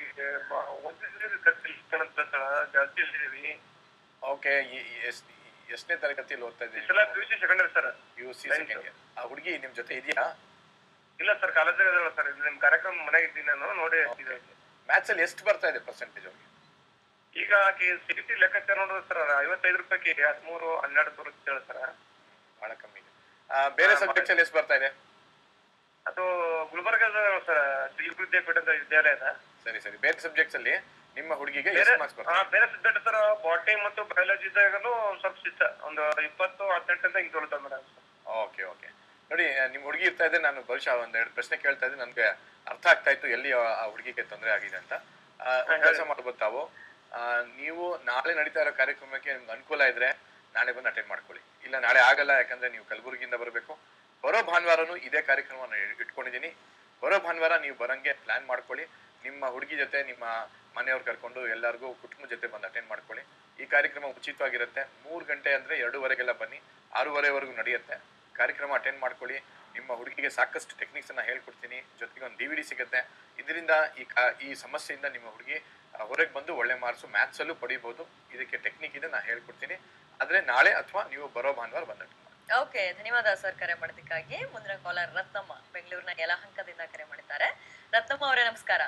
ಸರ್ ಜಾಸ್ತಿ ಇದ್ದೀವಿ ಓಕೆ ಎಷ್ಟನೇ ತರಗತಿಯಲ್ಲಿ ಓದ್ತಾ ಈ ಇದ್ದೀವಿ ಸಲ P U C second year sir U C Ninth. Second year ಆ ಹುಡುಗಿ ನಿಮ್ ಜೊತೆ ಇದೆಯಾ ಇಲ್ಲ ಸರ್ ಕಾಲೇಜಾಗ ಅದಾಳ ಸರ್ ಇದು ನಿಮ್ ಕಾರ್ಯಕ್ರಮ ಮನೆಗೆ ಇದ್ದೀನಿ ನಾನು ನೋಡಿ ಇದು. ಮ್ಯಾಥ್ಸ್ ಅಲ್ಲಿ ಎಷ್ಟು ಬರ್ತಾ ಇದೆ ಪರ್ಸೆಂಟೇಜ್ ಅವ್ರಿಗೆ ಈಗ ಆಕಿ ಸಿ ಟಿ ಲೆಕ್ಕಾಚಾರ ನೋಡಿದ್ರೆ ಸರ್ ಐವತ್ತೈದು ರೂಪಾಯಿ ಹದಿಮೂರು ಹನ್ನೆರಡು ಬರುತ್ತೆ ಹೇಳಿ ಸರ್ ಬಹಳ ಕಮ್ಮಿ ಇದೆ ಆ, ಬೇರೆ ಹಾ, ಸಬ್ಜೆಕ್ಟ್ಸ್ ಅಲ್ಲಿ ಎಷ್ಟು ಬರ್ತಾ ಇದೆ ಅದು ಗುಲ್ಬರ್ಗದ ಸರ್ ಶ್ರೀ ವಿದ್ಯಾಪೀಠ ಅಂತ ವಿದ್ಯಾಲಯದ ಸರಿ ಸರಿ ಬೇರೆ ಸಬ್ಜೆಕ್ಟ್ಸ್ ಅಲ್ಲಿ ನಿಮ್ಮ ಹುಡುಗಿಗೆ ಬೇರೆ ಎಷ್ಟು ಮಾರ್ಕ್ಸ್ ಹಾ, ಬರ್ತಾ ಬೇರೆ ಸಬ್ಜೆಕ್ಟ್ ಸರ್ ಬಾಟನಿ ಮತ್ತು ಬಯಾಲಜಿ ಇದ್ದಾಗನು ಸ್ವಲ್ಪ ಶಿಸ್ತ ಒಂದು ಇಪ್ಪತ್ತು ಹದಿನೆಂಟರಿಂದ ಹಿಂಗೆ ತೊಗೊಳ್ತಾರೆ ಮೇಡಮ್ ಓಕೆ ಓಕೆ ನೋಡಿ ನಿಮ್ ಹುಡುಗಿ ಇರ್ತಾ ಇದೆ ನಾನು ಬಹುಶಃ ಒಂದೆರಡು ಪ್ರಶ್ನೆ ಕೇಳ್ತಾ ಇದ್ದೆ ನನ್ಗೆ ಅರ್ಥ ಆಗ್ತಾ ಇತ್ತು ಎಲ್ಲಿ ಆ ಆ ಹುಡುಗಿಗೆ ತೊಂದರೆ ಆಗಿದೆ ಅಂತ ಆ, ಒಂದ್ ಕೆಲಸ ಮಾಡ್ಬೋದು ತಾವು ಆ, ನೀವು ನಾಳೆ ನಡೀತಾ ಇರೋ ಕಾರ್ಯಕ್ರಮಕ್ಕೆ ನಿಮ್ಗೆ ಅನುಕೂಲ ಇದ್ರೆ ನಾಳೆ ಬಂದು ಅಟೆಂಡ್ ಮಾಡ್ಕೊಳ್ಳಿ ಇಲ್ಲ ನಾಳೆ ಆಗಲ್ಲ ಯಾಕಂದ್ರೆ ನೀವು ಕಲಬುರಗಿಯಿಂದ ಬರಬೇಕು ಬರೋ ಭಾನುವಾರನು ಇದೇ ಕಾರ್ಯಕ್ರಮ ಇಟ್ಕೊಂಡಿದ್ದೀನಿ ಬರೋ ಭಾನುವಾರ ನೀವು ಬರಂಗೆ ಪ್ಲಾನ್ ಮಾಡ್ಕೊಳ್ಳಿ ನಿಮ್ಮ ಹುಡುಗಿ ಜೊತೆ ನಿಮ್ಮ ಮನೆಯವ್ರು ಕರ್ಕೊಂಡು ಎಲ್ಲರಿಗೂ ಕುಟುಂಬದ ಜೊತೆ ಬಂದು ಅಟೆಂಡ್ ಮಾಡ್ಕೊಳ್ಳಿ ಈ ಕಾರ್ಯಕ್ರಮ ಉಚಿತವಾಗಿರುತ್ತೆ ಮೂರು ಗಂಟೆ ಅಂದ್ರೆ ಎರಡೂವರೆಗೆಲ್ಲ ಬನ್ನಿ ಆರೂವರೆವರೆಗೂ ನಡೆಯುತ್ತೆ ಕಾರ್ಯಕ್ರಮ ಅಟೆಂಡ್ ಮಾಡ್ಕೊಳ್ಳಿ ನಿಮ್ಮ ಹುಡುಗಿಗೆ ಸಾಕಷ್ಟು ಟೆಕ್ನಿಕ್ಸ್ ಅನ್ನ ಹೇಳ್ಕೊಡ್ತೀನಿ ಜೊತೆಗೆ ಒಂದು ಡಿ ವಿ ಡಿ ಸಿಗುತ್ತೆ ಇದರಿಂದ ಈ ಕಾ- ಈ ಸಮಸ್ಯೆಯಿಂದ ನಿಮ್ಮ ಹುಡುಗಿ ಹೊರಗೆ ಬಂದು ಒಳ್ಳೆ ಮಾರ್ಕ್ಸು ಮ್ಯಾಥ್ಸ್ ಅಲ್ಲೂ ಪಡಿಬಹುದು ಇದಕ್ಕೆ ಟೆಕ್ನಿಕ್ ಇದೆ ನಾನು ಹೇಳ್ಕೊಡ್ತೀನಿ ಆದ್ರೆ ನಾಳೆ ಅಥವಾ ನೀವು ಬರೋ ಭಾನುವಾರ ಬಂದ ಓಕೆ ಧನ್ಯವಾದ ಸರ್ ಕರೆ ಮಾಡೋದಕ್ಕಾಗಿ ಮುಂದಿನ ಕಾಲರ್ ರತ್ನಮ್ಮ ಬೆಂಗಳೂರಿನ ಯಲಹಂಕದಿಂದ ಕರೆ ಮಾಡಿದ್ದಾರೆ ರತ್ನಮ್ಮ ಅವರೇ ನಮಸ್ಕಾರ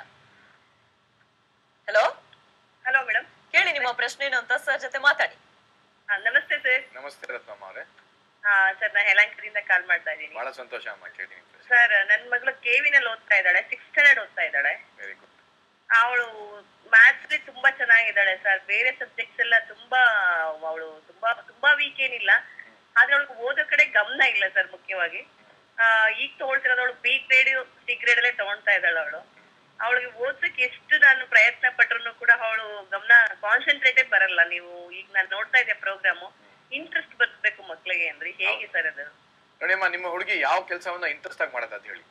ಹಲೋ ಹಲೋ ಮೇಡಮ್ ಕೇಳಿ ನಿಮ್ಮ ಪ್ರಶ್ನೆ ಏನು ಅಂತ ಸರ್ ಜೊತೆ ಮಾತಾಡಿ ನಮಸ್ತೆ ಸರ್ ನಮಸ್ತೆ ರತ್ನಮ್ಮ ಅವರೇ ಹಾ ಸರ್ ನಾನು ಯಲಹಂಕದಿಂದ ಕಾಲ್ ಮಾಡ್ತಾ ಇದ್ದೀನಿ ಬಹಳ ಸಂತೋಷ ಅಮ್ಮ ಕೇಳಿ ನಿಮ್ಮ ಪ್ರಶ್ನೆ ಸರ್ ನನ್ನ ಮಗಳು ಕೆವಿನಲ್ಲಿ ಓದ್ತಾ ಇದ್ದಾಳೆ ಸಿಕ್ಸ್ ಸ್ಟ್ಯಾಂಡರ್ಡ್ ಓದ್ತಾ ಇದ್ದಾಳೆ ವೆರಿ ಗುಡ್ ಅವಳು ಮ್ಯಾಥ್ಸ್ ಅಲ್ಲಿ ತುಂಬಾ ಚೆನ್ನಾಗಿದ್ದಾಳೆ ಸರ್ ಬೇರೆ ಸಬ್ಜೆಕ್ಟ್ಸ್ ಎಲ್ಲ ತುಂಬಾ ಅವಳು ತುಂಬಾ ತುಂಬಾ ವೀಕ್ ಏನಿಲ್ಲ ಆದ್ರೆ ಅವಳಿಗೆ ಓದೋ ಕಡೆ ಗಮನ ಇಲ್ಲ ಸರ್ ಮುಖ್ಯವಾಗಿ ಆ, ಈಗ ತಗೊಳ್ತಿರೋದು ಅವಳು ಬಿ ಗ್ರೇಡ್ ಸಿ ಗ್ರೇಡ್ ಅಲ್ಲೇ ತಗೊಳ್ತಾ ಇದ್ದಾಳೆ ಅವಳು ಅವಳಿಗೆ ಓದ್ಸಕ್ಕೆ ಎಷ್ಟು ನಾನು ಪ್ರಯತ್ನ ಪಟ್ರು ಕೂಡ ಅವಳು ಗಮನ ಕಾನ್ಸಂಟ್ರೇಟೆಡ್ ಬರಲ್ಲ ನೀವು ಈಗ ನಾನು ನೋಡ್ತಾ ಇದ್ದೆ ಪ್ರೋಗ್ರಾಮು ಇಂಟ್ರೆಸ್ಟ್ ಬರ್ಬೇಕು ಮಕ್ಳಿಗೆ ಅಂದ್ರೆ ಹೇಗೆ ಸರ್ ಅದು ನೋಡಿಯಮ್ಮ ನಿಮ್ಮ ಹುಡುಗಿ ಯಾವ ಕೆಲಸವನ್ನ ಇಂಟ್ರೆಸ್ಟ್ ಆಗಿ ಮಾಡತ್ತ ಅಂತ ಹೇಳಿ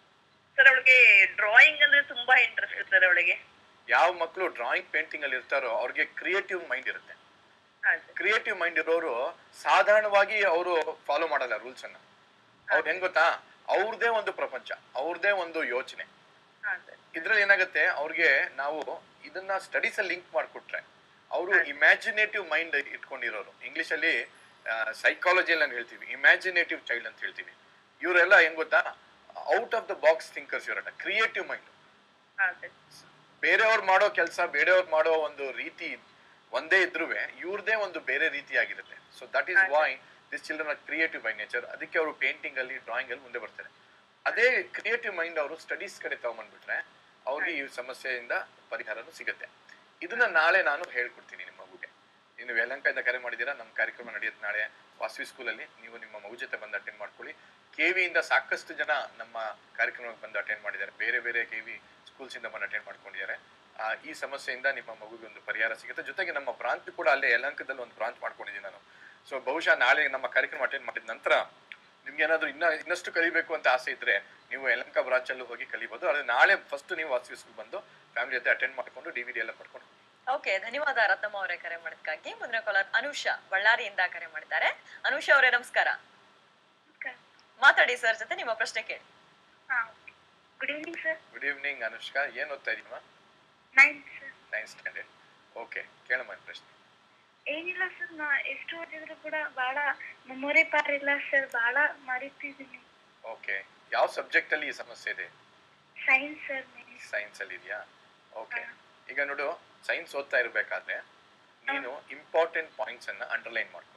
ಸರ್ ಅವಳಿಗೆ ಡ್ರಾಯಿಂಗ್ ಅಂದ್ರೆ ತುಂಬಾ ಇಂಟ್ರೆಸ್ಟ್ ಸರ್ ಅವಳಿಗೆ ಯಾವ ಮಕ್ಕಳು ಡ್ರಾಯಿಂಗ್ ಪೇಂಟಿಂಗ್ ಅಲ್ಲಿ ಇರ್ತಾರೋ ಅವ್ರಿಗೆ ಕ್ರಿಯೇಟಿವ್ ಮೈಂಡ್ ಇರುತ್ತೆ ಹಾ ಸರ್ ಕ್ರಿಯೇಟಿವ್ ಮೈಂಡ್ ಇರೋರು ಸಾಧಾರಣವಾಗಿ ಅವರು ಫಾಲೋ ಮಾಡಲ್ಲ ರೂಲ್ಸ್ ಅನ್ನ ಅವ್ರು ಹೆಂಗ್ ಗೊತ್ತಾ ಅವ್ರದೇ ಒಂದು ಪ್ರಪಂಚ ಅವ್ರದೇ ಒಂದು ಯೋಚನೆ ಹಾ ಸರ್ ಇದ್ರಲ್ಲಿ ಏನಾಗುತ್ತೆ ಅವ್ರಿಗೆ ನಾವು ಇದನ್ನ ಸ್ಟಡೀಸ್ ಅಲ್ಲಿ ಲಿಂಕ್ ಮಾಡ್ಕೊಟ್ರೆ ಅವರು ಇಮ್ಯಾಜಿನೇಟಿವ್ ಮೈಂಡ್ ಇಟ್ಕೊಂಡಿರೋರು ಇಂಗ್ಲಿಷ್ ಅಲ್ಲಿ ಸೈಕಾಲಜಿಯಲ್ಲಿ ನಾನು ಹೇಳ್ತೀವಿ ಇಮ್ಯಾಜಿನೇಟಿವ್ ಚೈಲ್ಡ್ ಅಂತ ಹೇಳ್ತೀವಿ ಇವರೆಲ್ಲ ಹೆಂಗ್ ಗೊತ್ತಾ out of the box thinkers ಇವರಲ್ಲ ಕ್ರಿಯೇಟಿವ್ ಮೈಂಡ್ ಹಾ ಸರ್ ಬೇರೆಯವ್ರು ಮಾಡೋ ಕೆಲಸ ಬೇರೆಯವ್ರು ಮಾಡೋ ಒಂದು ರೀತಿ ಒಂದೇ ಇದ್ರೂ ಇವ್ರದೇ ಒಂದು ಬೇರೆ ರೀತಿ ಆಗಿರುತ್ತೆ so that is why this children are creative by nature ಅದಕ್ಕೆ ಅವರು ಪೇಂಟಿಂಗ್ ಅಲ್ಲಿ ಡ್ರಾಯಿಂಗ್ ಅಲ್ಲಿ ಮುಂದೆ ಬರ್ತಾರೆ ಅದೇ ಕ್ರಿಯೇಟಿವ್ ಮೈಂಡ್ ಅವರು ಸ್ಟಡೀಸ್ ಕಡೆ ತಗೊಂಡ್ಬಿಟ್ರೆ ಅವ್ರಿಗೆ ಈ ಸಮಸ್ಯೆಯಿಂದ ಪರಿಹಾರನೂ ಸಿಗುತ್ತೆ ಇದನ್ನ ನಾಳೆ ನಾನು ಹೇಳ್ಕೊಡ್ತೀನಿ ನಿಮ್ಮ ಮಗುಗೆ ನೀವು ಯಲಂಕದಿಂದ ಕರೆ ಮಾಡಿದ್ದೀರಾ ನಮ್ಮ ಕಾರ್ಯಕ್ರಮ ನಡೆಯುತ್ತೆ ನಾಳೆ ವಾಸವಿ ಸ್ಕೂಲಲ್ಲಿ ನೀವು ನಿಮ್ಮ ಮಗು ಜೊತೆ ಬಂದು ಅಟೆಂಡ್ ಮಾಡ್ಕೊಳ್ಳಿ ಕೆವಿಯಿಂದ ಸಾಕಷ್ಟು ಜನ ನಮ್ಮ ಕಾರ್ಯಕ್ರಮಕ್ಕೆ ಬಂದು ಅಟೆಂಡ್ ಮಾಡಿದ್ದಾರೆ ಬೇರೆ ಬೇರೆ ಕೆವಿ ಸ್ಕೂಲ್ಸ್ ಇಂದ ಬಂದು ಅಟೆಂಡ್ ಮಾಡ್ಕೊಂಡಿದ್ದಾರೆ ಆ, ಈ ಸಮಸ್ಯೆಯಿಂದ ನಿಮ್ಮ ಮಗುಗೆ ಒಂದು ಪರಿಹಾರ ಸಿಗುತ್ತೆ ಜೊತೆಗೆ ನಮ್ಮ ಬ್ರಾಂಚ್ ಕೂಡ ಅಲ್ಲೇ ಯಲಂಕದಲ್ಲಿ ಒಂದು ಬ್ರಾಂಚ್ ಮಾಡ್ಕೊಂಡಿದ್ದೀನಿ ನಾನು ಸೊ ಬಹುಶಃ ನಾಳೆ ನಮ್ಮ ಕಾರ್ಯಕ್ರಮ ಅಟೆಂಡ್ ಮಾಡಿದ ನಂತರ ನಿಮ್ಗೆ ಏನಾದ್ರು ಇನ್ನ ಇನ್ನಷ್ಟು ಕಲಿಬೇಕು ಅಂತ ಆಸೆ ಇದ್ರೆ ನೀವು ಯಲಂಕ ಬ್ರಾಂಚ್ ಅಲ್ಲೂ ಹೋಗಿ ಕಲಿಬಹುದು ಆದ್ರೆ ನಾಳೆ ಫಸ್ಟ್ ನೀವು ವಾಸವಿ ಸ್ಕೂಲ್ ಬಂದು ಫ್ಯಾಮಿಲಿ ಜೊತೆ ಅಟೆಂಡ್ ಮಾಡ್ಕೊಂಡು ಡಿ ವಿ ಡಿ ಎಲ್ಲ ಪಡ್ಕೊಂಡು ಓಕೆ ಧನ್ಯವಾದ ರತ್ನಮ್ಮ ಅವರೇ ಕರೆ ಮಾಡಿದ್ಕಾಗಿ ಮುಂದಿನ ಕಾಲರ್ ಅನುಷಾ ಬಳ್ಳಾರಿಯಿಂದ ಕರೆ ಮಾಡಿದ್ದಾರೆ ಅನುಷಾ ಅವರೇ ನಮಸ್ಕಾರ ಮಾತಾಡಿ ಸರ್ ಜೊತೆ ನಿಮ್ಮ ಪ್ರಶ್ನೆ ಕೇಳಿ good evening sir good evening Anushka ಏನ್ ಓದ್ತಾ ಇದೀಮ್ಮ ninth sir nine standard okay ಕೇಳಮ್ಮ ನಿನ್ ಪ್ರಶ್ನೆ ಏನಿಲ್ಲ ಸರ್ ನಾ ಎಷ್ಟು ಓದಿದ್ರು ಕೂಡ ಬಹಳ ಮೆಮೊರಿ ಪಾರ್ ಇಲ್ಲ ಸರ್ ಬಹಳ ಮರಿತಿದ್ದೀನಿ ಓಕೆ ಯಾವ ಸಬ್ಜೆಕ್ಟ್ ಅಲ್ಲಿ ಈ ಸಮಸ್ಯೆ ಇದೆ ಸೈನ್ಸ್ ಸರ್ ಸೈನ್ಸ್ ಅಲ್ಲಿ ಇದೆಯಾ ಓಕೆ ಈಗ ನೋಡು ಸೈನ್ಸ್ ಓದ್ತಾ ಇರ್ಬೇಕಾದ್ರೆ ನೀನು ಇಂಪಾರ್ಟೆಂಟ್ ಪಾಯಿಂಟ್ಸ್ ಅನ್ನ ಅಂಡರ್ಲೈನ್ ಮಾಡ್ಕೊ